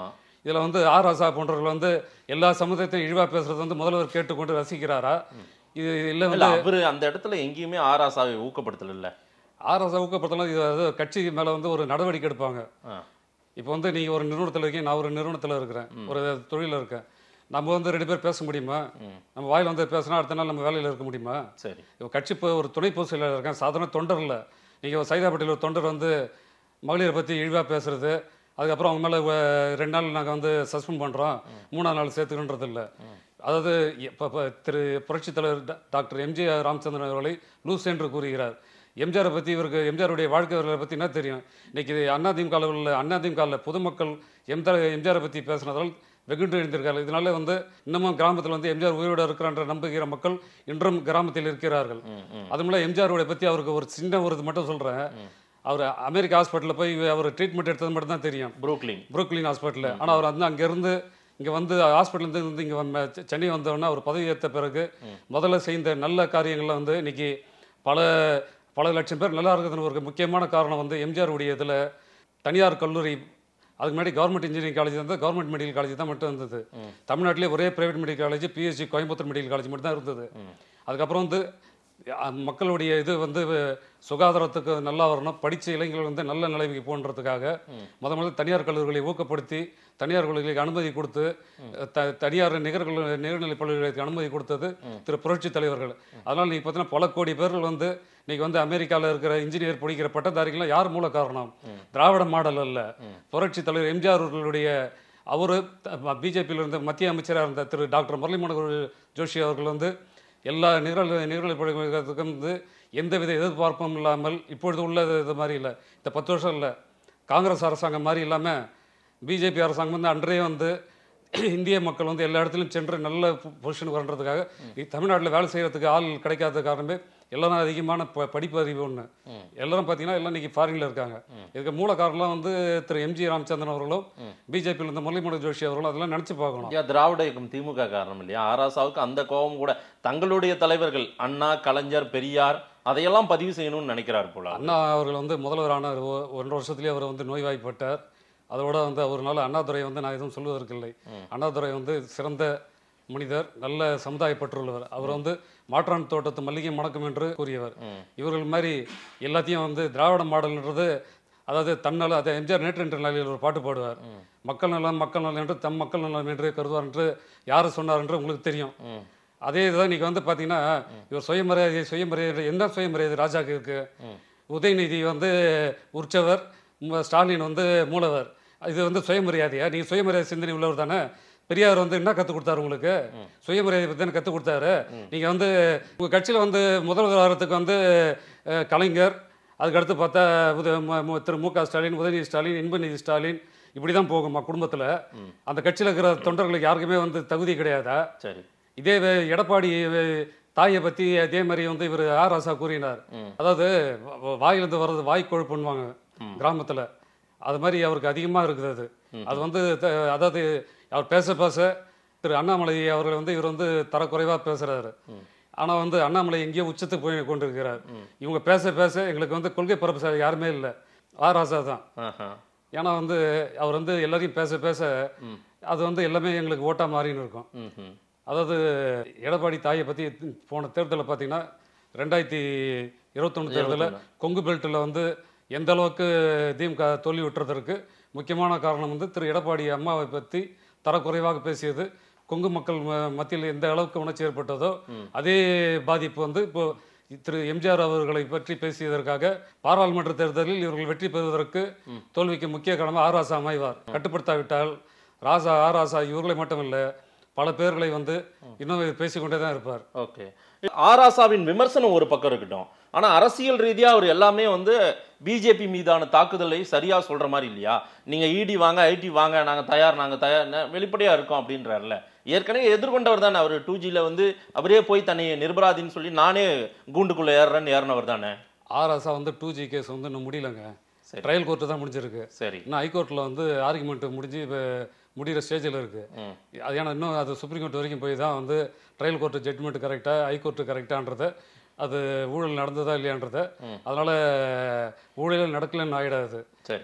இதில் வந்து ஆர் ராசா போன்றவர்கள் வந்து எல்லா சமுதாயத்தையும் இழிவாக பேசுறது வந்து முதல்வர் கேட்டுக்கொண்டு ரசிக்கிறாரா இது இல்லை இல்ல வந்து அவரு அந்த இடத்துல எங்கேயுமே ஆராசாவை ஊக்கப்படுத்தல ஆர் ராசா ஊக்கப்படுத்தலாம் இது அது கட்சி மேலே வந்து ஒரு நடவடிக்கை எடுப்பாங்க ஆ. இப்போ வந்து நீங்கள் ஒரு நிறுவனத்தில் இருக்கீங்க நான் ஒரு நிறுவனத்தில் இருக்கிறேன் ஒரு தொழிலில் இருக்கேன் நம்ம வந்து ரெண்டு பேர் பேச முடியுமா நம்ம வாயில் வந்து பேசினா அடுத்த நாள் நம்ம வேலையில் இருக்க முடியுமா சரி இப்போ கட்சி இப்போ ஒரு துணை பொதுச் செயலாளர் இருக்கேன் சாதாரண தொண்டர் இல்லை நீங்கள் சைதாப்பேட்டையில் ஒரு தொண்டர் வந்து மகளிரை பற்றி இழிவாக பேசுறது அதுக்கப்புறம் அவங்க மேலே ரெண்டு நாள் நாங்கள் வந்து சஸ்பெண்ட் பண்ணுறோம் மூணாவது நாள் சேர்த்துக்கின்றது இல்லை அதாவது இப்போ இப்போ திரு புரட்சித் தலைவர் டா- டாக்டர் எம்ஜிஆர் ராமச்சந்திரன் அவர்களை லூஸ் என்று கூறுகிறார் எம்ஜிஆரை பற்றி இவருக்கு எம்ஜிஆருடைய வாழ்க்கை வரலாறை பற்றி என்ன தெரியும் இன்னைக்கு அதிமுக உள்ள அதிமுக பொதுமக்கள் எம்ஜிஆர் எம்ஜிஆரை பற்றி பேசுனதால் வெகுண்டு எழுந்திருக்கார்கள் இதனால வந்து இன்னமும் கிராமத்தில் வந்து எம்ஜிஆர் உயிரோடு இருக்கிறான்ற நம்புகிற மக்கள் இன்றும் கிராமத்தில் இருக்கிறார்கள் அதுமில்ல எம்ஜிஆருடைய பற்றி அவருக்கு ஒரு சின்ன ஒரு இது மட்டும் சொல்கிறேன் அவர் அமெரிக்கா ஹாஸ்பிட்டலில் போய் அவர் ட்ரீட்மெண்ட் எடுத்தது மட்டும் தான் தெரியும் புரூக்லின் புரூக்லின் ஹாஸ்பிட்டலில் ஆனால் அவர் வந்து அங்கேருந்து இங்கே வந்து ஹாஸ்பிட்டல்லேருந்து வந்து இங்கே வந்து செ- சென்னை வந்தோடனே அவர் பதவி ஏற்ற பிறகு முதல்ல செய்த நல்ல காரியங்கள்ல வந்து இன்னைக்கு பல பல லட்சம் பேர் நல்லா இருக்கிறதுன்னு ஒரு முக்கியமான காரணம் வந்து எம்ஜிஆர் உடைய இதில் தனியார் கல்லூரி அதுக்கு முன்னாடி கவர்மெண்ட் இன்ஜினியரிங் காலேஜ் வந்து கவர்மெண்ட் மெடிக்கல் காலேஜ் தான் மட்டும் இருந்தது தமிழ்நாட்டிலே ஒரே private medical college P S C Coimbatore medical college மட்டும் தான் இருந்தது அதுக்கப்புறம் வந்து அஹ், மக்களுடைய இது வந்து சுகாதாரத்துக்கு நல்லா வரணும் படித்த இளைஞர்கள் வந்து நல்ல நிலைமைக்கு போன்றதுக்காக முத முதல்ல தனியார் கல்லூரிகளை ஊக்கப்படுத்தி தனியார் கல்லூரிகளுக்கு அனுமதி கொடுத்து த தனியார் நிகர்கள் நிகர்நிலை பள்ளிகளுக்கு அனுமதி கொடுத்தது திரு புரட்சி தலைவர்கள் அதனால் நீங்கள் பார்த்தீங்கன்னா பல கோடி பேர்கள் வந்து இன்னைக்கு வந்து அமெரிக்காவில் இருக்கிற இன்ஜினியர் படிக்கிற பட்டதாரிகள்லாம் யார் மூல காரணம் திராவிட மாடல் அல்ல புரட்சி தலைவர் எம்ஜிஆர் அவர்களுடைய அவர் பிஜேபியில் இருந்த மத்திய அமைச்சராக இருந்த திரு டாக்டர் முரளி மனோகர் ஜோஷி அவர்கள் வந்து எல்லா நிகழ் நிகழ்நிலை பள்ளிகளுக்கும் வந்து எந்தவித எதிர்பார்ப்பும் இல்லாமல் இப்பொழுது உள்ள இது மாதிரி இல்லை இந்த பத்து வருஷம் இல்லை காங்கிரஸ் அரசாங்கம் மாதிரி இல்லாமல் பிஜேபி அரசாங்கம் வந்து அன்றே வந்து இந்திய மக்கள் வந்து எல்லா இடத்துலையும் சென்று நல்ல பொசிஷனுக்கு வரன்றதுக்காக தமிழ்நாட்டில் வேலை செய்கிறதுக்கு ஆள் கிடைக்காத காரணமே எல்லாரும் அதிகமான ப படிப்பு அறிவு ஒன்று எல்லாரும் பார்த்தீங்கன்னா எல்லாம் இன்னைக்கு ஃபாரினில் இருக்காங்க இதுக்கு மூல காரணம்லாம் வந்து திரு எம்ஜி ராமச்சந்திரன் அவர்களும் பிஜேபியில் இருந்த முரளிமனோகர் ஜோஷி அவர்களும் அதெல்லாம் நினச்சி பார்க்கணும் ஐயா திராவிட இயக்கம் திமுக காரணம் இல்லையா ஆராசாவுக்கு அந்த கோபம் கூட தங்களுடைய தலைவர்கள் அண்ணா கலைஞர் பெரியார் அதையெல்லாம் பதிவு செய்யணும்னு நினைக்கிறார் போல அண்ணா அவர்கள் வந்து முதல்வரான ஒ- ஒன்றரை வருஷத்துலேயே அவர் வந்து நோய்வாய்ப்பட்டார் அதோட வந்து அவர்னால அண்ணாதுரை வந்து நான் எதுவும் சொல்வதற்கில்லை அண்ணாதுரை வந்து சிறந்த மனிதர் நல்ல சமுதாய பற்றுள்ளவர் அவர் வந்து மாற்றான் தோட்டத்து மல்லிகை மணக்கும் என்று கூறியவர் இவர்கள் மாதிரி எல்லாத்தையும் வந்து திராவிட மாடல்ன்றது அதாவது தன்னல அதை எம்ஜிஆர் நேற்று என்ற நிலையில் ஒரு பாட்டு பாடுவார் மக்கள் நலம் மக்கள் நலம் என்று தம் மக்கள் நலம் என்று கருதுவார் என்று யார் சொன்னார் என்று உங்களுக்கு தெரியும் அதே இதுதான் இன்னைக்கு வந்து பார்த்தீங்கன்னா இவர் சுயமரியாதை சுயமரியாதை என்ன சுயமரியாதை ராஜாக்கு இருக்கு உதயநிதி வந்து உற்சவர் ம- ஸ்டாலின் வந்து மூலவர் இது வந்து சுயமரியாதையா நீங்கள் சுயமரியாதை சிந்தனை உள்ளவர் தானே பெரியார் வந்து என்ன கற்றுக் கொடுத்தாரு உங்களுக்கு சுயமரியாதை பற்றி தானே கற்றுக் கொடுத்தாரு நீங்கள் வந்து உங்கள் கட்சியில் வந்து முதல்வர் வாரத்துக்கு வந்து அஹ், கலைஞர் அதுக்கடுத்து பார்த்தா உத மு- மு- திரு மு க ஸ்டாலின் உதயநிதி ஸ்டாலின் இன்பநிதி ஸ்டாலின் இப்படி தான் போகுமா குடும்பத்தில் அந்த கட்சியில் இருக்கிற தொண்டர்களுக்கு யாருக்குமே வந்து தகுதி கிடையாதா சரி இதே வே- எடப்பாடி வே- தாயை பத்தி அதே மாதிரி வந்து இவர் ஆர் ராசா கூறினார் அதாவது வ- வ- வாயிலிருந்து வர்றது வாய் கொழுப்புன்னுவாங்க கிராமத்துல அது மாதிரி அவருக்கு அதிகமா இருக்குது அது அது வந்து த- அதாவது அவர் பேச பேச திரு அண்ணாமலை அவர்கள் வந்து இவர் வந்து தரக்குறைவா பேசுறாரு ஆனா வந்து அண்ணாமலை எங்கேயோ உச்சத்துக்கு போய் கொண்டிருக்கிறார் இவங்க பேச பேச எங்களுக்கு வந்து கொள்கை பரப்பு யாருமே இல்லை ஆர் ராசா தான் ஆஹா. ஏன்னா வந்து அவர் வந்து எல்லாரையும் பேச பேச அது வந்து எல்லாமே எங்களுக்கு ஓட்டா மாறின்னு இருக்கும் ம்ஹும். அதாவது எடப்பாடி தாயை பற்றி போன தேர்தலில் பார்த்தீங்கன்னா ரெண்டாயிரத்தி இருபத்தொன்று தேர்தலில் கொங்கு பெல்ட்டில் வந்து எந்த அளவுக்கு திமுக தோல்வி விட்டுறதற்கு முக்கியமான காரணம் வந்து திரு எடப்பாடி அம்மாவை பற்றி தரக்குறைவாக பேசியது கொங்கு மக்கள் ம- மத்தியில் எந்த அளவுக்கு உணர்ச்சி ஏற்பட்டதோ அதே பாதிப்பு வந்து இப்போ திரு எம்ஜிஆர் அவர்களை பற்றி பேசியதற்காக பாராளுமன்ற தேர்தலில் இவர்கள் வெற்றி பெறுவதற்கு தோல்விக்கு முக்கிய காரணமாக ஆர் ராசா அமைவார் கட்டுப்படுத்தாவிட்டால் ராசா ஆர் ராசா இவர்களை மட்டுமில்லை பல பேர்களை வந்து இன்னும் பேசிக்கொண்டே தான் இருப்பார் ஓகே ஆராசாவின் விமர்சனம் ஒரு பக்கம் இருக்கட்டும் ஆனா அரசியல் ரீதியா அவர் எல்லாமே வந்து பிஜேபி மீதான தாக்குதலை சரியா சொல்ற மாதிரி இல்லையா நீங்க இடி வாங்க ஐடி வாங்க நாங்க தயார் நாங்க தயார் ந- வெளிப்படையா இருக்கோம் அப்படின்றாருல ஏற்கனவே எதிர்கொண்டவர் தானே அவர் டூ ஜில வந்து அவரே போய் தன்னை நிர்பராதின்னு சொல்லி நானே கூண்டுக்குள்ள ஏறுறேன்னு ஏறினவர் தானே ஆர் ராசா வந்து டூ ஜி கேஸ் வந்து இன்னும் முடியலங்க சரி. ட்ரையல் கோர்ட்டு தான் முடிஞ்சிருக்கு சரி இன்னும் ஹைகோர்ட்டில் வந்து ஆர்குமெண்ட் முடிஞ்சு இப்போ முடிகிற ஸ்டேஜில் இருக்கு ம். அது ஏன்னா இன்னும் அது சுப்ரீம் கோர்ட் வரைக்கும் போய் தான் வந்து ட்ரையல் கோர்ட்டு ஜட்மெண்ட் கரெக்டாக ஹைகோர்ட்டு கரெக்டான்றத அது ஊழல் நடந்ததா இல்லையான்றத அதனால ஊழல் நடக்கலன்னு ஆகிடாது சரி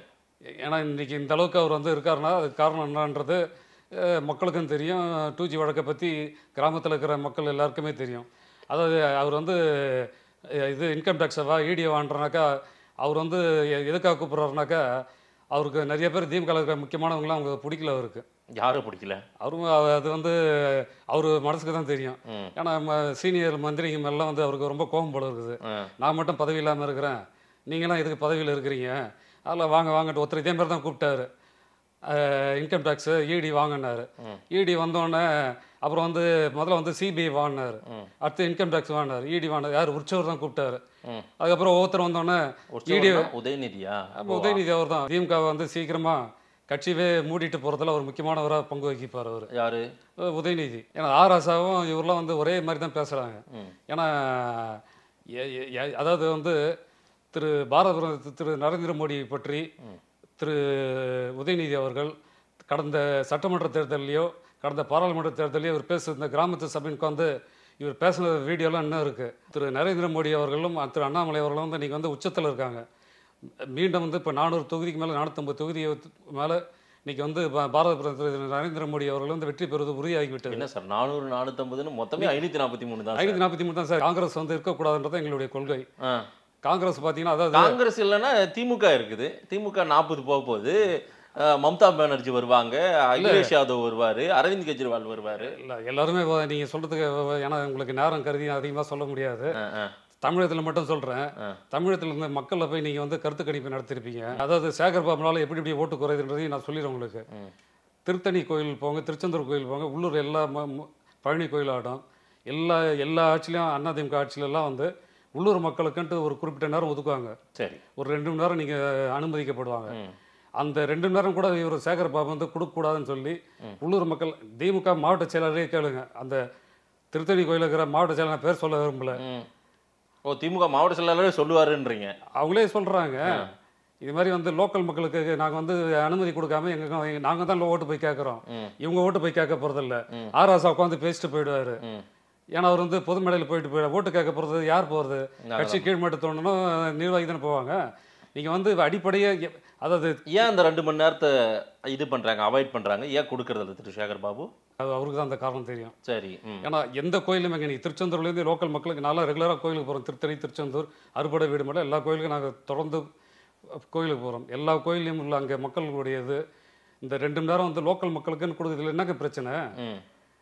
ஏன்னா இன்னைக்கு இந்த அளவுக்கு அவர் வந்து இருக்காருன்னா அதுக்கு காரணம் என்னன்றது அஹ், மக்களுக்கும் தெரியும் டூ ஜி வழக்கை பற்றி கிராமத்தில் இருக்கிற மக்கள் எல்லாருக்குமே தெரியும் அதாவது அவர் வந்து அஹ், இது இன்கம் டேக்ஸவா இடியவான்றனாக்கா அவர் வந்து எ- எதுக்காக கூப்பிட்றாருனாக்கா அவருக்கு நிறைய பேர் திமுக இருக்கிற முக்கியமானவங்களாம் அவங்க பிடிக்கல அவருக்கு யாரும் பிடிக்கல அவரும் அவ- அது வந்து அவர் மனசுக்கு தான் தெரியும் ம். ஏன்னா சீனியர் மந்திரிங்க மேலாம் வந்து அவருக்கு ரொம்ப கோபம் போல இருக்குது ஆ. நான் மட்டும் பதவி இல்லாமல் இருக்கிறேன் நீங்களாம் எதுக்கு பதவியில் இருக்கிறீங்க அதில் வாங்க வாங்கட்டு ஒருத்தர் இதே மாதிரி தான் கூப்பிட்டாரு இன்கம் டேக்ஸு இடி வாங்கினாரு இடி வந்தோடனே அப்புறம் வந்து முதல்ல வந்து சிபிஐ வாங்கினாரு அடுத்து இன்கம் டேக்ஸ் வாங்கினார் இடி வாங்கினார் யார் உற்சவர் தான் கூப்பிட்டாரு ம். அதுக்கப்புறம் ஒவ்வொருத்தர் வந்தோடனே இடி உற்சவர்னா உதயநிதியா அப்போ உதயநிதி அவர் தான் திமுக வந்து சீக்கிரமா கட்சியவே மூடிட்டு போறதுல ஒரு முக்கியமானவராக பங்கு வகிப்பார் அவர் யாரு உதயநிதி ஏன்னா ஆராசாவும் இவரெல்லாம் வந்து ஒரே மாதிரி தான் பேசுறாங்க ம். ஏன்னா எ- எ- எ- அதாவது வந்து திரு பாரத பிரதமர் திரு நரேந்திர மோடி பற்றி திரு உதயநிதி அவர்கள் கடந்த சட்டமன்ற தேர்தலையோ கடந்த பாராளுமன்ற தேர்தலையோ இவர் பேச இந்த கிராமத்து சபைக்கு வந்து இவர் பேசின வீடியோலாம் இன்னும் இருக்கு திரு நரேந்திர மோடி அவர்களும் திரு அண்ணாமலை அவர்களும் வந்து இன்னைக்கு வந்து உச்சத்தில் இருக்காங்க மீண்டும் வந்து இப்போ நானூறு தொகுதிக்கு மேலே நானூற்றம்பது தொகுதி மேலே இன்னைக்கு வந்து பா- பாரத பிரதமர் திரு நரேந்திர மோடி அவர்கள் வந்து வெற்றி பெறுவது உறுதியாகிவிட்டது என்ன சார் நானூறு நானூத்தம்பதுன்னு மொத்தமே ஐநூத்தி நாற்பத்தி மூணு தான் சார். ஐநூற்றி நாற்பத்தி மூணு தான் சார் காங்கிரஸ் வந்து இருக்கக்கூடாதுன்றது எங்களுடைய கொள்கை ஆ. காங்கிரஸ் பார்த்தீங்கன்னா அதாவது காங்கிரஸ் இல்லைன்னா திமுக இருக்குது திமுக நாற்பது போக போகுது அஹ், மம்தா பானர்ஜி வருவாங்க அகிலேஷ் யாதவ் வருவாரு அரவிந்த் கெஜ்ரிவால் வருவாரு இல்லை எல்லாருமே வ- நீங்க சொல்றதுக்கு வ- வ- ஏன்னா உங்களுக்கு நேரம் கருதி அதிகமாக சொல்ல முடியாது ஆ, ஆ. தமிழகத்தில் மட்டும் சொல்றேன் ஆ. தமிழகத்தில் இருந்த மக்களில் போய் நீங்க வந்து கருத்து கணிப்பு நடத்திருப்பீங்க அதாவது சேகர் பாபுனால எப்படி எப்படி ஓட்டு குறையுதுன்றதையும் நான் சொல்லிடுறேன் உங்களுக்கு ம். திருத்தணி கோயில் போங்க திருச்செந்தூர் கோயில் போங்க உள்ளூர் எல்லா ம- ம- பழனி கோயில் ஆகட்டும் எல்லா எல்லா ஆட்சிலையும் அதிமுக ஆட்சியிலலாம் வந்து உள்ளூர் மக்களுக்குன்ட்டு ஒரு குறிப்பிட்ட நேரம் ஒதுக்குவாங்க சரி ஒரு ரெண்டு மணி நேரம் நீங்க அனுமதிக்கப்படுவாங்க ம். அந்த ரெண்டு மணி நேரம் கூட இவர் சேகர் பாபு வந்து கொடுக்கக்கூடாதுன்னு சொல்லி உள்ளூர் மக்கள் திமுக மாவட்ட செயலாளரே கேளுங்க அந்த திருத்தணி கோயில் இருக்கிற மாவட்ட செயலாளர் பேர் சொல்ல விரும்பல ம். ஓ திமுக மாவட்ட செயலாளரே சொல்லுவாருன்றீங்க அவங்களே சொல்றாங்க இது மாதிரி வந்து லோக்கல் மக்களுக்கு நாங்க வந்து அனுமதி கொடுக்காம எங்க நாங்க தான் ஓட்டு போய் கேட்கறோம் ம். இவங்க ஓட்டு போய் கேட்க போறதில்ல ம். ஆராசா உட்காந்து பேசிட்டு போயிடுவாரு ம். ஏன்னா அவர் வந்து பொது மேடையில் போயிட்டு போயிட ஓட்டு கேட்க போறது யார் போறது நாங்க கட்சி கீழ்மட்ட தோணணும் நிர்வாகி தானே போவாங்க நீங்க வந்து அடிப்படையே எ- அதாவது ஏன் அந்த ரெண்டு மணி நேரத்தை இது பண்றாங்க அவாய்ட் பண்றாங்க ஏன் கொடுக்கறது இல்ல திரு சேகர் பாபு அது அவருக்கு தான் அந்த காரணம் தெரியும் சரி ம். ஏன்னா எந்த கோயிலும் எங்க நீங்கள் திருச்செந்தூர்லேருந்து லோக்கல் மக்களுக்கு நல்லா ரெகுலராக கோயிலுக்கு போகிறோம் திருத்தணி திருச்செந்தூர் அறுபடை வீடு மட்டும் எல்லா கோயிலுக்கும் நாங்கள் தொடர்ந்து கோயிலுக்கு போகிறோம் எல்லா கோயிலையும் உள்ள அங்கே மக்களுடைய இது இந்த ரெண்டு மணி நேரம் வந்து லோக்கல் மக்களுக்குன்னு கொடுக்குறதுல என்னங்க பிரச்சனை ம்.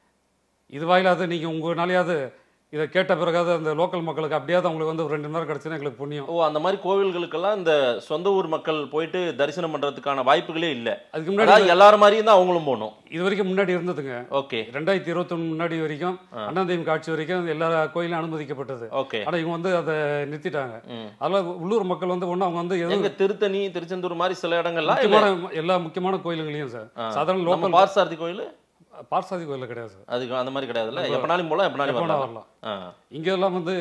இது வாயிலாவது நீங்கள் உங்களாலேயாவது இதை கேட்ட பிறகாவது அந்த லோக்கல் மக்களுக்கு அப்படியாவது அவங்களுக்கு வந்து ஒரு ரெண்டு மணி நேரம் கிடச்சுன்னா எங்களுக்கு புண்ணியம் ஓ அந்த மாதிரி கோவில்களுக்கெல்லாம் இந்த சொந்த ஊர் மக்கள் போயிட்டு தரிசனம் பண்றதுக்கான வாய்ப்புகளே இல்ல அதுக்கு முன்னாடி அதாவது எல்லாரும் மாதிரியும் தான் அவங்களும் போகணும் இது வரைக்கும் முன்னாடி இருந்ததுங்க ஓகே ரெண்டாயிரத்தி இருபத்தொன்று முன்னாடி வரைக்கும் அண்ணாதிமுக ஆட்சி வரைக்கும் எல்லா கோயிலும் அனுமதிக்கப்பட்டது ஓகே ஆனால் இவங்க வந்து அதை நிறுத்திட்டாங்க ம். அதெல்லாம் உள்ளூர் மக்கள் வந்து ஒன்றும் அவங்க வந்து எதுவும் எங்க திருத்தணி திருச்செந்தூர் மாதிரி சில இடங்கள்லாம் இல்ல முக்கியமான எல்லா முக்கியமான கோயிலுங்களையும் சார் சாதாரண நம்ம லோக்கல் பார்சாரதி கோயில் பார்சாதி கோயிலில் கிடையாது சார் அதுக்கு அந்த மாதிரி கிடையாதுல்ல எப்பனாலும் போலாம் எப்பனாலும் எப்போனா வரலாம் வரலாம் ஆ. இங்கெல்லாம் வந்து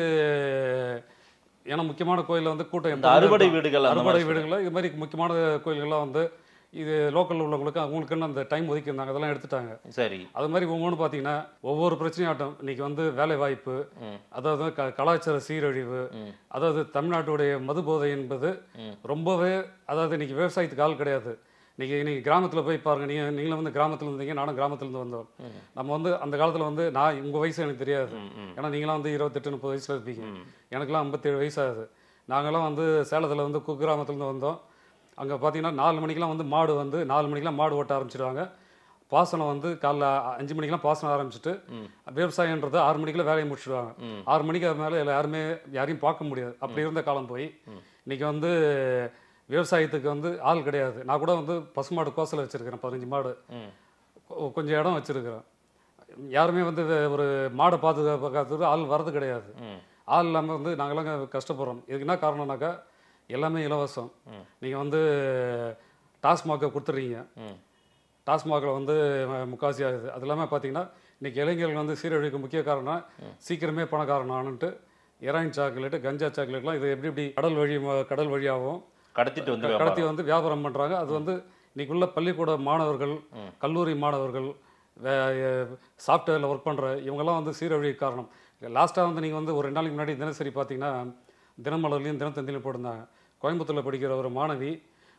ஏன்னா முக்கியமான கோயிலில் வந்து கூட்டம் இந்த எப்பவுமே அறுபடை இருக்கும். வீடுகள் அந்த அறுபடை மாதிரி வீடுகளில் இது மாதிரி முக்கியமான கோயில்கள்லாம் வந்து இது லோக்கலில் உள்ளவங்களுக்கு அவங்களுக்குன்னு அந்த டைம் ஒதுக்கியிருந்தாங்க அதெல்லாம் எடுத்துட்டாங்க சரி அது மாதிரி ஒவ்வொன்று பார்த்தீங்கன்னா ஒவ்வொரு பிரச்சனையாட்டம் இன்னைக்கு வந்து வேலை வாய்ப்பு ம். அதாவது க கலாச்சார சீரழிவு ம். அதாவது தமிழ்நாட்டுடைய மது போதை என்பது ம். ரொம்பவே அதாவது இன்னைக்கு விவசாயத்துக்கு ஆள் கிடையாது இன்னைக்கு இன்னைக்கு கிராமத்தில் போய் பாருங்க நீங்க நீங்களும் வந்து கிராமத்தில் இருந்தீங்க நானும் கிராமத்துல இருந்து வந்தோம் நம்ம வந்து அந்த காலத்தில் வந்து நான் உங்க வயசு எனக்கு தெரியாது ம், ம். ஏன்னா நீங்களாம் வந்து இருபத்தெட்டு முப்பது வயசுல இருப்பீங்க ம். எனக்கெல்லாம் ஐம்பத்தேழு வயசாகுது நாங்கெல்லாம் வந்து சேலத்தில் வந்து குக்கிராமத்துலேருந்து வந்தோம் அங்கே பார்த்தீங்கன்னா நாலு மணிக்கெல்லாம் வந்து மாடு வந்து நாலு மணிக்கெல்லாம் மாடு ஓட்ட ஆரம்பிச்சிடுவாங்க பாசனம் வந்து காலைல அ- அஞ்சு மணிக்கெல்லாம் பாசனம் ஆரம்பிச்சிட்டு விவசாயன்றது ஆறு மணிக்கெல்லாம் வேலையை முடிச்சிடுவாங்க ம். ஆறு மணிக்கு அது மேலே யாருமே யாரையும் பார்க்க முடியாது அப்படி இருந்த காலம் போய் இன்னைக்கு வந்து விவசாயத்துக்கு வந்து ஆள் கிடையாது நான் கூட வந்து பசுமாடு கோசலை வச்சிருக்கிறேன் பதினஞ்சு மாடு ம். கொ- கொஞ்சம் இடம் வச்சிருக்கிறேன் யாருமே வந்து வே- ஒரு மாடை பாதுகாக்கிறதுக்கு ஆள் வர்றது கிடையாது ம். ஆள் இல்லாமல் வந்து நாங்களாம் இங்க கஷ்டப்படுறோம் இதுக்கு என்ன காரணம்னாக்கா எல்லாமே இலவசம் நீங்கள் வந்து டாஸ்மாகை கொடுத்துட்றீங்க ம். டாஸ்மாகில் வந்து அஹ், முக்காசி ஆகுது அது இல்லாமல் பார்த்தீங்கன்னா இன்னைக்கு இளைஞர்கள் வந்து சீரழிவுக்கு முக்கிய காரணம் சீக்கிரமே பணக்காரன் ஆனுன்ட்டு எராயின் சாக்லேட்டு கஞ்சா சாக்லேட்லாம் இது எப்படி எப்படி கடல் வழி ம- கடல் வழியாகவும் கடத்திட்டு வந்து கடத்தி வியாபாரம். வந்து வியாபாரம் பண்ணுறாங்க அது வந்து இன்னைக்கு உள்ள பள்ளிக்கூட மாணவர்கள் கல்லூரி மாணவர்கள் சாஃப்ட்வேரில் ஒர்க் பண்ணுற இவங்கெல்லாம் வந்து சீரழிவு காரணம் லாஸ்ட்டாக வந்து நீங்கள் வந்து ஒரு ரெண்டு நாளைக்கு முன்னாடி தினசரி பார்த்தீங்கன்னா தினமலர்லையும் தினத்தந்திலையும் போட்டிருந்தாங்க கோயம்புத்தூரில் படிக்கிற ஒரு மாணவி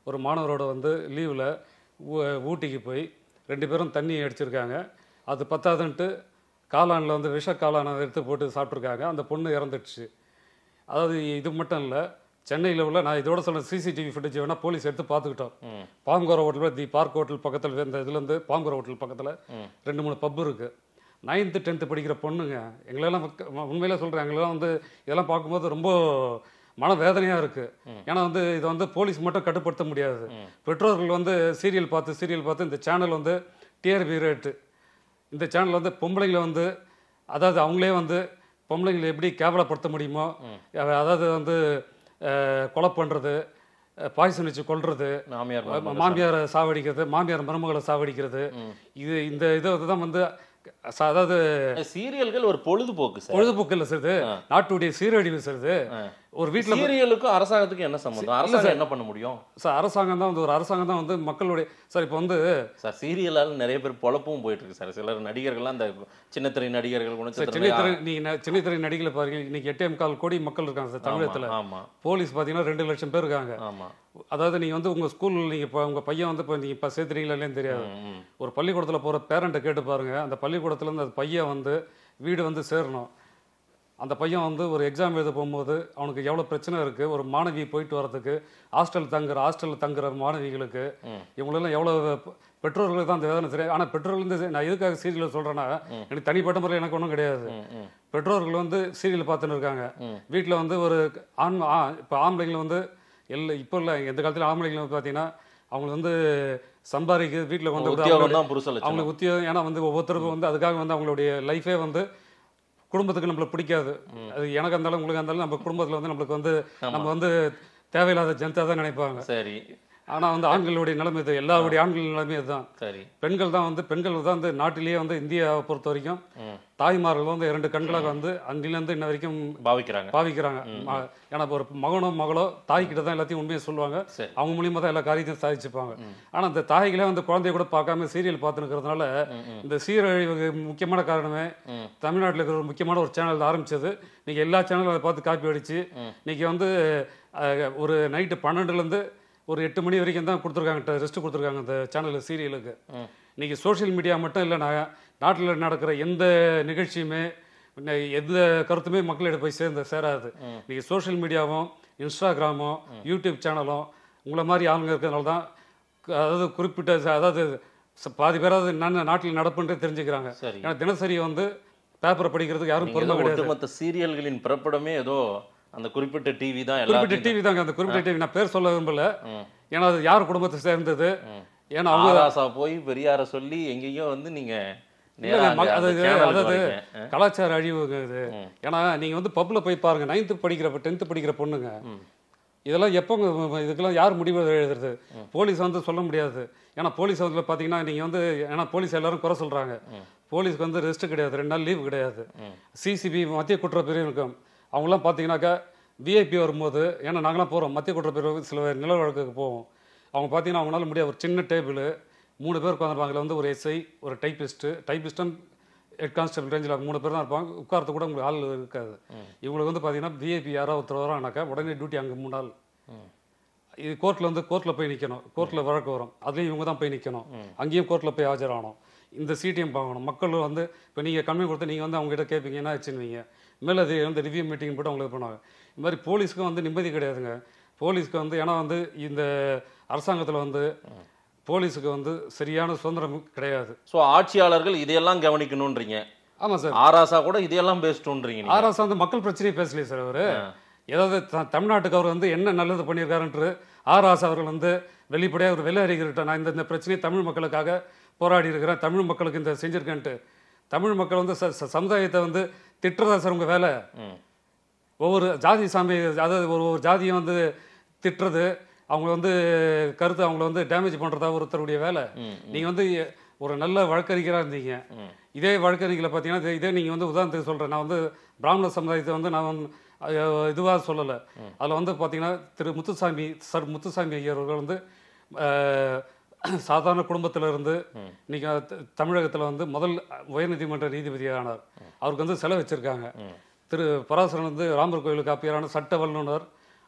ஒரு மாணவரோட வந்து லீவில் ஊட்டிக்கு போய் ரெண்டு பேரும் தண்ணி அடிச்சிருக்காங்க அது பத்தாதுன்ட்டு காளானில் வந்து விஷ காளானை எடுத்து போட்டு சாப்பிட்ருக்காங்க அந்த பொண்ணு இறந்துடுச்சு அதாவது இது மட்டும் இல்லை சென்னையில் உள்ள நான் இதோட சொல்ல சிசிடிவி ஃபுட்டேஜ் வேணால் போலீஸ் எடுத்து பார்த்துக்கிட்டோம் பாம்கோர ஹோட்டல் தி பார்க் ஹோட்டல் பக்கத்தில் இந்த இதுலேருந்து பாம்கோர ஹோட்டல் பக்கத்தில் ரெண்டு மூணு பப் இருக்குது நைன்த்து டென்த்து படிக்கிற பொண்ணுங்க எங்களெல்லாம் மக்க- ம- உண்மையிலே சொல்கிறேன் எங்களெல்லாம் வந்து இதெல்லாம் பார்க்கும்போது ரொம்ப மனவேதனையாக இருக்குது ஏன்னா வந்து இதை வந்து போலீஸ் மட்டும் கட்டுப்படுத்த முடியாது பெற்றோர்கள் வந்து சீரியல் பார்த்து சீரியல் பார்த்து இந்த சேனல் வந்து டிஆர்பி ரேட்டு இந்த சேனல் வந்து பொம்பளைங்களை வந்து அதாவது அவங்களே வந்து பொம்பளைங்களை எப்படி கேவலப்படுத்த முடியுமோ அஹ் அதாவது வந்து அஹ், கொலை பண்ணுறது பாய்சன் வச்சு கொல்றது மாமியார் மா- மாமியாரை சாவடிக்கிறது மாமியார் மருமகளை சாவடிக்கிறது இது இந்த இதை தான் வந்து ச- அதாவது சீரியல்கள் ஒரு பொழுதுபோக்கு சார் பொழுதுபோக்கு இல்லை சார் இது நாட்டுடைய சீரழிவு சார் இது ஒரு வீட்டில் சீரியலுக்கும் அரசாங்கத்துக்கும் என்ன சம்பந்தம் அரசாங்கம் என்ன பண்ண முடியும் சார் அரசாங்கம் தான் வந்து ஒரு அரசாங்கம் தான் வந்து மக்களுடைய சார் இப்போ வந்து சார் சீரியலால் நிறைய பேர் பொழப்பும் போயிட்டு இருக்கு சார் சிலர் நடிகர்கள்லாம் அந்த சின்னத்திரை நடிகர்கள் சார் சின்ன திரை குணச்சித்திரம் நீங்க சின்ன திரை நடிகளை பாருங்க இன்னைக்கு எட்டே முக்கால் கோடி மக்கள் இருக்காங்க சார் தமிழகத்துல ஆமா போலீஸ் பார்த்தீங்கன்னா ரெண்டு லட்சம் பேர் இருக்காங்க ஆமா அதாவது நீங்க வந்து உங்க ஸ்கூல் நீங்க இப்போ உங்க பையன் வந்து இப்போ நீங்க இப்போ சேர்த்துறீங்களா இல்லைன்னு தெரியாது ம், ம். ஒரு பள்ளிக்கூடத்துல போற பேரண்ட்டை கேட்டு பாருங்க அந்த பள்ளிக்கூடத்துல இருந்து அந்த பையன் வந்து வீடு வந்து சேரணும் அந்த பையன் வந்து ஒரு எக்ஸாம் எழுத போகும்போது அவனுக்கு எவ்வளோ பிரச்சனை இருக்குது ஒரு மாணவி போயிட்டு வரதுக்கு ஹாஸ்டல் தங்குற ஹாஸ்டலில் தங்குற மாணவிகளுக்கு இவங்களெல்லாம் எவ்வளோ பெ- பெற்றோர்களுக்கு தான் அந்த வேதனை தெரியும் ஆனால் பெற்றோர்கள் வந்து நான் எதுக்காக சீரியல் சொல்கிறேன்னா எனக்கு தனிப்பட்ட முறையில் எனக்கு ஒன்றும் கிடையாது பெற்றோர்கள் வந்து சீரியல் பார்த்துன்னு இருக்காங்க வீட்டில் வந்து ஒரு ஆண் இப்போ ஆம்பளைங்களை வந்து எல்லா இப்போ இல்லை எந்த காலத்தில் ஆம்பளைங்களை வந்து பார்த்தீங்கன்னா அவங்களுக்கு வந்து சம்பாதிக்க வீட்டில் வந்து ஒரு உத்தியோகம் தான் புருஷ லட்சணம் அவங்களுக்கு உத்தியோகம் ஏன்னா வந்து ஒவ்வொருத்தருக்கும் வந்து அதுக்காக வந்து அவங்களுடைய லைஃபே வந்து குடும்பத்துக்கு நம்மள பிடிக்காது அது எனக்கு இருந்தாலும் உங்களுக்கு இருந்தாலும் நம்ம குடும்பத்தில் வந்து நம்மளுக்கு வந்து நம்ம வந்து தேவையில்லாத ஜனதா தான் நினைப்பாங்க சரி ஆனால் வந்து ஆண்களுடைய நிலைமை இது எல்லாருடைய ஆண்கள் நிலைமை இதுதான் சரி பெண்கள் தான் வந்து பெண்கள் தான் வந்து நாட்டிலேயே வந்து இந்தியாவை பொறுத்த வரைக்கும் தாய்மார்கள் வந்து இரண்டு கண்களாக வந்து அன்றிலேருந்து இன்ன வரைக்கும் பாவிக்கிறாங்க பாவிக்கிறாங்க ம- ஏன்னா இப்போ ஒரு மகனோ மகளோ தாய்கிட்ட தான் எல்லாத்தையும் உண்மையை சொல்லுவாங்க சரி. அவங்க மூலியமா தான் எல்லா காரியத்தையும் சாதிச்சுப்பாங்க ஆனா அந்த தாய்களே வந்து குழந்தைய கூட பார்க்காம சீரியல் பார்த்துருக்கிறதுனால இந்த சீரழிவுக்கு முக்கியமான காரணமே தமிழ்நாட்டில் இருக்கிற ஒரு முக்கியமான ஒரு சேனல் ஆரம்பிச்சது நீங்க எல்லா சேனலும் அதை பார்த்து காப்பி அடிச்சு இன்னைக்கு வந்து அஹ், ஒரு நைட்டு பன்னெண்டுலேருந்து ஒரு எட்டு மணி வரைக்கும் தான் கொடுத்துருக்காங்க ரெஸ்ட் கொடுத்துருக்காங்க இந்த சேனல் சீரியலுக்கு இன்னைக்கு சோஷியல் மீடியா மட்டும் இல்லைனா நாட்டில் நடக்கிற எந்த நிகழ்ச்சியுமே இன்ன எந்த கருத்துமே மக்களிடம் போய் சேர்ந்து சேராது இன்னைக்கு சோஷியல் மீடியாவும் இன்ஸ்டாகிராமும் யூடியூப் சேனலும் உங்களை மாதிரி ஆளுங்க இருக்கிறதுனால தான் க- அதாவது குறிப்பிட்ட ச- அதாவது ச- பாதி பேராவது என்ன நாட்டில் நடப்புன்றே தெரிஞ்சுக்கிறாங்க சரி. ஏன்னா தினசரி வந்து பேப்பரை படிக்கிறதுக்கு யாரும் நீங்க பொறுமை ஏதோ கிடையாது ஒட்டுமொத்த சீரியல்களின் பிறப்பிடமே ஏதோ அந்த குறிப்பிட்ட டிவி தான் குறிப்பிட்ட எல்லாத்தையும் டிவி தாங்க அந்த குறிப்பிட்ட டிவி நான் பேர் சொல்ல விரும்பல ஏன்னா அது யார் குடும்பத்தை சேர்ந்தது ஏன்னா அவங்க ஆராசா போய் பெரியார சொல்லி எங்கேயோ வந்து நீங்க நேரா இல்ல, அங்க ம- அந்த அதாவது channel க்கு அதாவது வரீங்க. கலாச்சார அழிவுங்க இது ஏன்னா நீங்க வந்து பப்ல போய் பாருங்க நைன்த்து படிக்கிற டென்த்து படிக்கிற பொண்ணுங்க இதெல்லாம் எப்போங்க இதுக்கெல்லாம் யார் முடிவு எழுதுறது போலீஸ் வந்து சொல்ல முடியாது ஏன்னா போலீஸ் வந்து பார்த்தீங்கன்னா நீங்கள் வந்து ஏன்னா போலீஸ் எல்லாரும் குறை சொல்கிறாங்க போலீஸ்க்கு வந்து ரெஸ்ட் கிடையாது ரெண்டு நாள் லீவு கிடையாது சிசிபி மத்திய குற்ற பிரிவுக்கும் அவங்களாம் பார்த்தீங்கன்னாக்கா விஐபி வரும்போது ஏன்னா நாங்களாம் போகிறோம் மத்திய குற்ற பிரிவு சில நில வழக்குக்கு போவோம் அவங்க பார்த்தீங்கன்னா அவங்களால முடியாது ஒரு சின்ன டேபிள் மூணு பேர் உட்காந்துருப்பாங்க அதில் வந்து ஒரு எஸ்ஐ ஒரு டைப்பிஸ்ட்டு டைப்பிஸ்ட்டும் ஹெட் கான்ஸ்டபிள் ரேஞ்சில் மூணு பேர் தான் இருப்பாங்க உட்காரத்து கூட உங்களுக்கு ஆள் இருக்காது இவங்களுக்கு வந்து பார்த்தீங்கன்னா விஐபி யாரோ ஒருத்தர் வராங்கனாக்கா உடனே டியூட்டி அங்கே மூணு நாள் இது கோர்ட்டில் வந்து கோர்ட்டில் போய் நிற்கணும் கோர்ட்டில் வழக்கு வரும் அதுலேயும் இவங்க தான் போய் நிற்கணும் அங்கேயும் கோர்ட்டில் போய் ஆஜராகணும் இந்த சீட்டையும் பார்க்கணும் மக்கள் வந்து இப்போ நீங்கள் கம்மி கொடுத்து நீங்கள் வந்து அவங்ககிட்ட கேட்பீங்க என்ன ஆச்சுன்னுவீங்க மேலே அது வந்து ரிவ்யூ மீட்டிங் போட்டு அவங்களுக்கு பண்ணுவாங்க இந்த மாதிரி போலீஸ்க்கும் வந்து நிம்மதி கிடையாதுங்க போலீஸ்க்கு வந்து ஏன்னா வந்து இந்த அரசாங்கத்தில் வந்து போலீஸுக்கு வந்து சரியான சுதந்திரம் கிடையாது சோ ஆட்சியாளர்கள் இதையெல்லாம் கவனிக்கணும்ன்றீங்க ஆமாம் சார் ஆராசா கூட இதையெல்லாம் பேசட்டும்ன்றீங்க நீங்க. ஆர்எஸ் வந்து மக்கள் பிரச்சனையை பேசலையே சார் அவர் ஏதாவது த- தமிழ்நாட்டுக்கு அவர் வந்து என்ன நல்லது பண்ணியிருக்காருன்று ஆர்எஸ் அவர்கள் வந்து வெளிப்படையாக ஒரு வெளி அறிஞர்கிட்ட நான் இந்த இந்த பிரச்சனையை தமிழ் மக்களுக்காக போராடி இருக்கிறேன் தமிழ் மக்களுக்கு இந்த செஞ்சிருக்கேன்ட்டு தமிழ் மக்கள் வந்து ச- ச- சமுதாயத்தை வந்து திட்டுறதா சார் உங்கள் வேலை ம். ஒவ்வொரு ஜாதி சாமி அதாவது ஒரு ஒரு ஜாதியை வந்து திட்டுறது அவங்க வந்து கருத்து அவங்கள வந்து டேமேஜ் பண்ணுறதா ஒருத்தருடைய வேலை நீங்கள் வந்து ஒரு நல்ல வழக்கறிஞராக இருந்தீங்க இதே வழக்கறிஞர்களை பார்த்தீங்கன்னா இதே- இதே நீங்கள் வந்து உதாரணத்துக்கு சொல்கிறேன் நான் வந்து பிராமண சமுதாயத்தை வந்து நான் வந்து இதுவாக சொல்லலை அதில் வந்து பார்த்தீங்கன்னா திரு முத்துசாமி சர் முத்துசாமி ஐயர் அவர்கள் வந்து அஹ், சாதாரண குடும்பத்துல இருந்து இன்னைக்கு த- தமிழகத்துல வந்து முதல் உயர்நீதிமன்ற நீதிபதியானார் அவருக்கு வந்து செலவு வச்சிருக்காங்க திரு பராசரன் வந்து ராமர் கோயிலுக்கு அப்பியரான சட்ட வல்லுநர்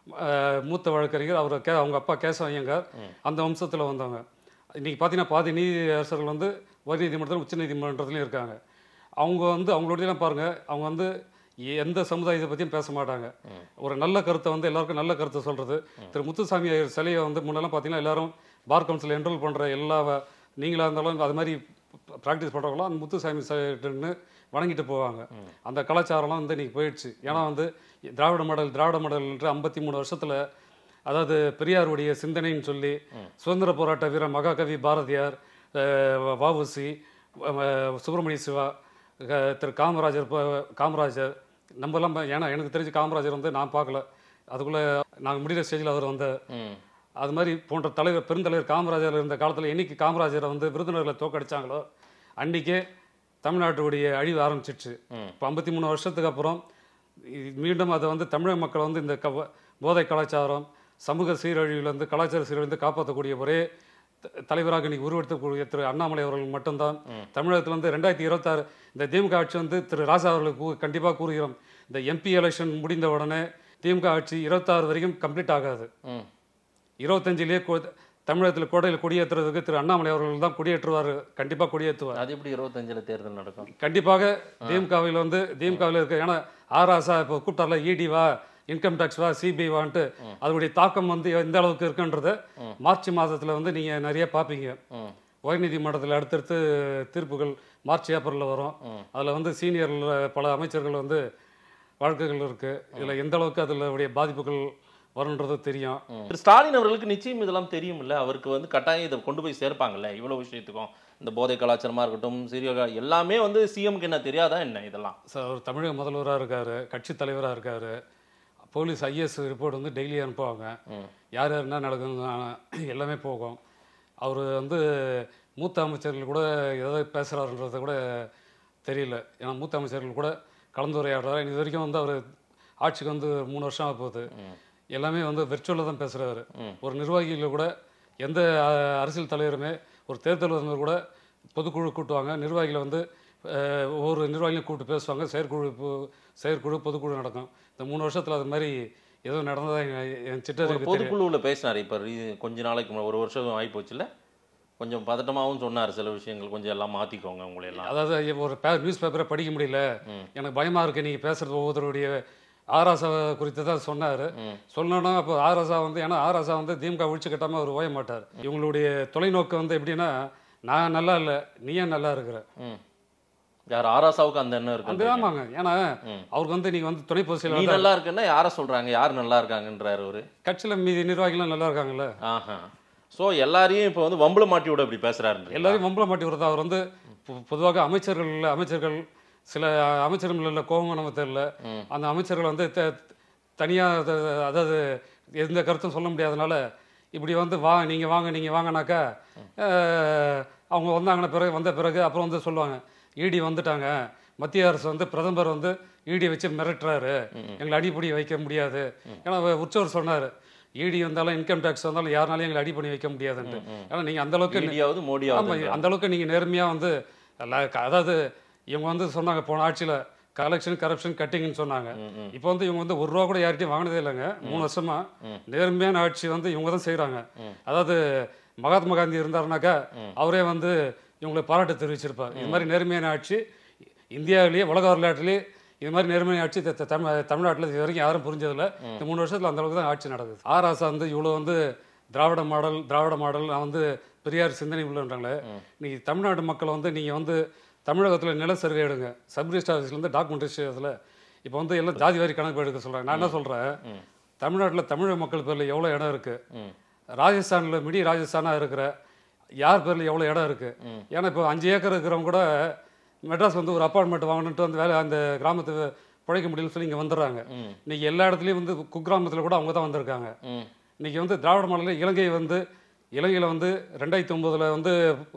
அஹ், மூத்த வழக்கறிஞர் அவர் கே அவங்க அப்பா கேசவ ஐயங்கார் அந்த வம்சத்தில் வந்தவங்க இன்னைக்கு பார்த்தீங்கன்னா பாதி நீதி அரசர்கள் வந்து உயர் நீதிமன்றத்திலும் உச்ச நீதிமன்றத்துலையும் இருக்காங்க அவங்க வந்து அவங்களுடையலாம் பாருங்க அவங்க வந்து எந்த சமுதாயத்தை பற்றியும் பேச மாட்டாங்க ஒரு நல்ல கருத்தை வந்து எல்லாருக்கும் நல்ல கருத்தை சொல்றது திரு முத்துசாமி ஐயர் சிலையை வந்து முன்னெல்லாம் பார்த்தீங்கன்னா எல்லாரும் பார் கவுன்சில் என்ரோல் பண்ணுற எல்லா வ- நீங்களா இருந்தாலும் அது மாதிரி ப்ராக்டிஸ் பண்ணுறவங்களாம் அந்த முத்துசாமி சைட்டுன்னு வணங்கிட்டு போவாங்க அந்த கலாச்சாரம்லாம் வந்து இன்னைக்கு போயிடுச்சு ஏன்னா வந்து திராவிட மாடல் திராவிட மாடல்ன்ற ஐம்பத்தி மூணு வருஷத்தில் அதாவது பெரியாருடைய சிந்தனைன்னு சொல்லி சுதந்திர போராட்ட வீரர் மகாகவி பாரதியார் அஹ், வஉசி அஹ், சுப்பிரமணிய சிவா அஹ், திரு காமராஜர் ப- காமராஜர் நம்மலாம் ப- ஏன்னா எனக்கு தெரிஞ்சு காமராஜர் வந்து நான் பார்க்கல அதுக்குள்ளே நாங்கள் முடிகிற ஸ்டேஜில் அவர் வந்த ம் அது மாதிரி போன்ற தலைவர் பெருந்தலைவர் காமராஜர் இருந்த காலத்தில் என்னைக்கு காமராஜரை வந்து விருதுநகரில் தோக்கடிச்சாங்களோ அன்றைக்கே தமிழ்நாட்டுடைய அழிவு ஆரம்பிச்சிடுச்சு இப்போ ஐம்பத்தி மூணு வருஷத்துக்கு அப்புறம் இ- மீண்டும் அதை வந்து தமிழக மக்கள் வந்து இந்த க போதை கலாச்சாரம் சமூக சீரழிவிலிருந்து கலாச்சார சீரழிந்து காப்பாற்றக்கூடிய ஒரே த- தலைவராக இன்னைக்கு உருவெடுக்கக்கூடிய திரு அண்ணாமலை அவர்கள் மட்டும்தான் தமிழகத்தில் வந்து ரெண்டாயிரத்தி இருபத்தாறு இந்த திமுக ஆட்சி வந்து திரு ராஜா அவர்களுக்கு கண்டிப்பாக கூறுகிறோம் இந்த எம்பி எலெக்ஷன் முடிந்த உடனே திமுக ஆட்சி இருபத்தாறு வரைக்கும் கம்ப்ளீட் ஆகாது ம் இருபத்தஞ்சிலேயே தமிழகத்தில் கோடையில் கொடியேற்றுறதுக்கு திரு அண்ணாமலை அவர்கள் தான் கொடியேற்றுவார் கண்டிப்பாக கொடியேற்றுவார் அது எப்படி இருபத்தஞ்சுல தேர்தல் நடக்கும் கண்டிப்பாக திமுகவில் வந்து திமுகவில் இருக்க ஏன்னா ஆராசா இப்போ கூப்பிட்டார்ல இடி வா இன்கம் டேக்ஸ் வா சிபிஐ வான்ட்டு அதனுடைய தாக்கம் வந்து எந்த அளவுக்கு இருக்குன்றத மார்ச் மாதத்தில் வந்து நீங்கள் நிறைய பார்ப்பீங்க ம் உயர்நீதிமன்றத்தில் அடுத்தடுத்து தீர்ப்புகள் மார்ச் ஏப்ரலில் வரும் அதில் வந்து சீனியர் பல அமைச்சர்கள் வந்து வழக்குகள் இருக்குது இதில் எந்த அளவுக்கு அதில் உடைய பாதிப்புகள் வரும்ன்றது தெரியும் திரு ஸ்டாலின் அவர்களுக்கு நிச்சயம் இதெல்லாம் தெரியும்ல அவருக்கு வந்து கட்டாயம் இதை கொண்டு போய் சேர்ப்பாங்கல்ல இவ்வளவு விஷயத்துக்கும் இந்த போதை கலாச்சாரமா இருக்கட்டும் சிறிய எல்லாமே வந்து சிஎம்க்கு என்ன தெரியாதா என்ன இதெல்லாம் சார் அவர் தமிழக முதல்வராக இருக்கார் கட்சி தலைவராக இருக்கார் போலீஸ் ஐஎஸ் ரிப்போர்ட் வந்து டெய்லி அனுப்புவாங்க யார் யார் என்ன நடக்குதுன்னு எல்லாமே போகும் அவர் வந்து மூத்த அமைச்சர்கள் கூட எதாவது பேசுகிறாருன்றத கூட தெரியல ஏன்னா மூத்த அமைச்சர்கள் கூட கலந்துரையாடுறாரு இது வரைக்கும் வந்து அவர் ஆட்சிக்கு வந்து மூணு வருஷம் ஆக போகுது எல்லாமே வந்து வெர்ச்சுவலில் தான் பேசுகிறாரு ஒரு நிர்வாகிகள் கூட எந்த அஹ், அரசியல் தலைவருமே ஒரு தேர்தல் வந்து கூட பொதுக்குழு கூட்டுவாங்க நிர்வாகிகளை வந்து அஹ், ஒவ்வொரு நிர்வாகிகளும் கூப்பிட்டு பேசுவாங்க செயற்குழு பொ- செயற்குழு பொதுக்குழு நடக்கும் இந்த மூணு வருஷத்தில் அது மாதிரி எதுவும் நடந்ததா என் என் சிட்டருக்கு தெரியும் பொதுக்குழுவுல பேசினார் இப்ப ரீ- கொஞ்ச நாளைக்கு முன்னாடி ஒரு வருஷம் ஆகி போச்சுல கொஞ்சம் பதட்டமாவும் சொன்னார் சில விஷயங்கள் கொஞ்சம் எல்லாம் மாத்திக்கோங்க உங்களை எல்லாம் அதாவது ஐயா, ஒரு பே நியூஸ் பேப்பரை படிக்க முடியல எனக்கு பயமா இருக்கு நீங்க பேசுறது ஒவ்வொருத்தருடைய ஆராசா குறித்து தான் சொன்னார் சொன்னோன்னா அப்போ ஆராசா வந்து ஏன்னா ஆராசா வந்து திமுக ஒழிச்சு கட்டாமல் அவர் ஓய மாட்டார் இவங்களுடைய தொலைநோக்கு வந்து எப்படின்னா நான் நல்லா இல்லை நீ ஏன் நல்லா இருக்கிற ம். யார் ஆராசாவுக்கு அந்த எண்ணம் அந்த இருக்கு ஆமாங்க ஏன்னா அவருக்கு வந்து நீங்க வந்து துணை பொதுச் நீ செயலாளர் நல்லா இருக்குன்னா யார சொல்றாங்க யார் நல்லா இருக்காங்கன்றாரு அவரு கட்சியில மீதி நிர்வாகிகளும் நல்லா இருக்காங்கல்ல ஆஹா சோ எல்லாரையும் இப்போ வந்து வம்புல மாட்டி விட இப்படி பேசுறாரு எல்லாரையும் மம்பளம் மாட்டி விடுறது அவர் வந்து பொ- பொதுவாக அமைச்சர்கள் அமைச்சர்கள் சில அமைச்சர்கள் கோபம் நம்ம தெரியல அந்த அமைச்சர்கள் வந்து த- தனியா அத- அதாவது எந்த கருத்தும் சொல்ல முடியாதனால இப்படி வந்து வா நீங்க வாங்க நீங்க வாங்கினாக்கா அஹ், அவங்க வந்தாங்கன்னா பிறகு வந்த பிறகு அப்புறம் வந்து சொல்லுவாங்க இடி வந்துட்டாங்க மத்திய அரசு வந்து பிரதமர் வந்து இடி வச்சு மிரட்டுறாரு எங்களை அடிப்படி வைக்க முடியாது ஏன்னா அவர் உற்சவர் சொன்னார் இடி வந்தாலும் இன்கம் டேக்ஸ் வந்தாலும் யாருனாலையும் எங்களை அடி பண்ணி வைக்க முடியாதுன்ட்டு ஏன்னா நீங்க அந்த அளவுக்கு இந்தியாவது ஆமா மோடியாவது அந்த அளவுக்கு நீங்க நேர்மையா வந்து எல்லா- க- அதாவது இவங்க வந்து சொன்னாங்க போன ஆட்சியில கலெக்ஷன் கரப்ஷன் கட்டிங்னு சொன்னாங்க இப்போ வந்து இவங்க வந்து ஒரு ரூபா கூட யார்கிட்டயும் வாங்கினதே இல்லைங்க மூணு வருஷமா நேர்மையான ஆட்சி வந்து இவங்க தான் செய்றாங்க அதாவது மகாத்மா காந்தி இருந்தாருனாக்கா அவரே வந்து இவங்களை பாராட்டு தெரிவிச்சிருப்பார் இது மாதிரி நேர்மையான ஆட்சி இந்தியாவிலேயே உலக வரலாற்றிலே இது மாதிரி நேர்மையான ஆட்சி த- த- தமிழ் தமிழ்நாட்டில் இது வரைக்கும் யாரும் புரிஞ்சதில்ல இந்த மூணு வருஷத்துல அந்த அளவுக்கு தான் ஆட்சி நடக்குது ஆர் ஆசா வந்து இவ்வளோ வந்து திராவிட மாடல் திராவிட மாடல் நான் வந்து பெரியார் சிந்தனை உள்ளன்றாங்களே இன்னைக்கு தமிழ்நாட்டு மக்களை வந்து நீங்கள் வந்து தமிழகத்தில் நில சர்வே எடுங்க சப் ரிஜிஸ்டர் ஆஃபீஸ்லேருந்து டாக்குமெண்ட் இதில் இப்போ வந்து எல்லாம் ஜாதி வாரி கணக்கு எடுக்க சொல்கிறாங்க நான் என்ன சொல்கிறேன் தமிழ்நாட்டில் தமிழக மக்கள் பேரில் எவ்வளோ இடம் இருக்குது ராஜஸ்தானில் மிடி ராஜஸ்தானாக இருக்கிற யார் பேரில் எவ்வளோ இடம் இருக்குது ஏன்னா இப்போ அஞ்சு ஏக்கர் இருக்கிறவங்க கூட மெட்ராஸ் வந்து ஒரு அப்பார்ட்மெண்ட் வாங்கணுன்ட்டு வந்து வேலை அந்த கிராமத்து பிழைக்க முடியலன்னு சொல்லி இங்கே வந்துடுறாங்க இன்னைக்கு எல்லா இடத்துலையும் வந்து குக்கிராமத்தில் கூட அவங்க தான் வந்திருக்காங்க ம். இன்னைக்கு வந்து திராவிட மாடலில் இலங்கை வந்து இலங்கையில் வந்து ரெண்டாயிரத்தி ஒம்போதில் வந்து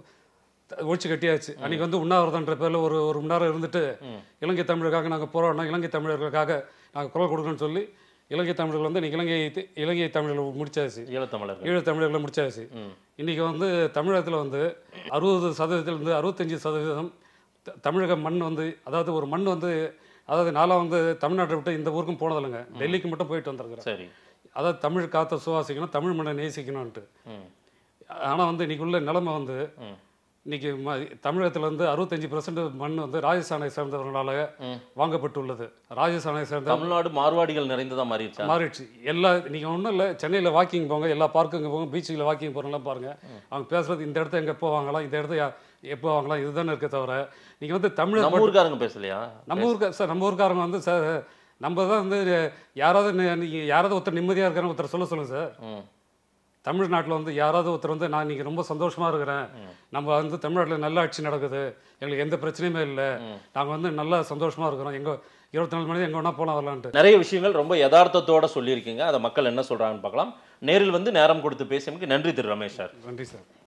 த- ஒழிச்சு கட்டியாச்சு அன்னைக்கு வந்து உண்ணாவிரதன்ற பேரில் ஒரு ஒரு மணி நேரம் இருந்துட்டு இலங்கை தமிழருக்காக நாங்கள் போராடினோம் இலங்கை தமிழர்களுக்காக நாங்கள் குரல் கொடுக்கணும்னு சொல்லி இலங்கை தமிழர்கள் வந்து இன்னைக்கு இலங்கை தி- இலங்கை தமிழர்கள் முடிச்சாச்சு ஈழத்தமிழர்கள் ஈழத் தமிழர்களை முடிச்சாச்சு இன்னைக்கு வந்து தமிழகத்தில் வந்து அறுபது சதவீதத்திலிருந்து அறுபத்தஞ்சு சதவீதம் த- தமிழக மண் வந்து அதாவது ஒரு மண் வந்து அதாவது நாளாக வந்து தமிழ்நாட்டை விட்டு இந்த ஊருக்கும் போனதில்லைங்க டெல்லிக்கு மட்டும் போயிட்டு வந்திருக்கிறேன் சரி அதாவது தமிழ் காத்த சுவாசிக்கணும் தமிழ் மண்ணை நேசிக்கணும்ன்ட்டு ம். ஆனால் வந்து இன்னைக்கு உள்ள நிலைமை வந்து ம். இன்னைக்கு ம தமிழகத்தில் வந்து அறுபத்தஞ்சு பர்சன்ட் மண் வந்து ராஜஸ்தானை சேர்ந்தவர்களால ம். வாங்கப்பட்டுள்ளது ராஜஸ்தானை சேர்ந்த தமிழ்நாடு மார்வாடிகள் நிறைந்ததா மாறிடுச்சா மாறிடுச்சு எல்லா நீங்கள் ஒன்றும் இல்லை சென்னையில் வாக்கிங் போங்க எல்லா பார்க்குங்க போங்க பீச்சுகளில் வாக்கிங் போகிறலாம் பாருங்க அவங்க பேசுறது இந்த இடத்த எங்கே எப்போ வாங்கலாம் இந்த இடத்த யா- எப்போ வாங்கலாம் இதுதானே இருக்க தவிர நீங்கள் வந்து தமிழை நம்ம ஊருக்காரங்க பேசலையா நம்ம ஊருக்க சார் நம்ம ஊருக்காரங்க வந்து சார் நம்ம தான் வந்து யாராவது நி- நீங்க யாராவது ஒருத்தர் நிம்மதியாக இருக்கிற ஒருத்தர் சொல்ல சொல்லுங்க சார் ம். தமிழ்நாட்டில் வந்து யாராவது ஒருத்தர் வந்து நான் இன்னைக்கு ரொம்ப சந்தோஷமா இருக்கிறேன் நம்ம வந்து தமிழ்நாட்டில் நல்ல ஆட்சி நடக்குது எங்களுக்கு எந்த பிரச்சனையுமே இல்லை நாங்கள் வந்து நல்லா சந்தோஷமா இருக்கிறோம் எங்க இருபத்தி நாலு மணி எங்கே வேணா போனால் வரலான்ட்டு நிறைய விஷயங்கள் ரொம்ப யதார்த்தத்தோட சொல்லியிருக்கீங்க அதை மக்கள் என்ன சொல்றாங்கன்னு பார்க்கலாம் நேரில் வந்து நேரம் கொடுத்து பேசியமைக்கு நன்றி திரு ரமேஷ் சார் நன்றி சார்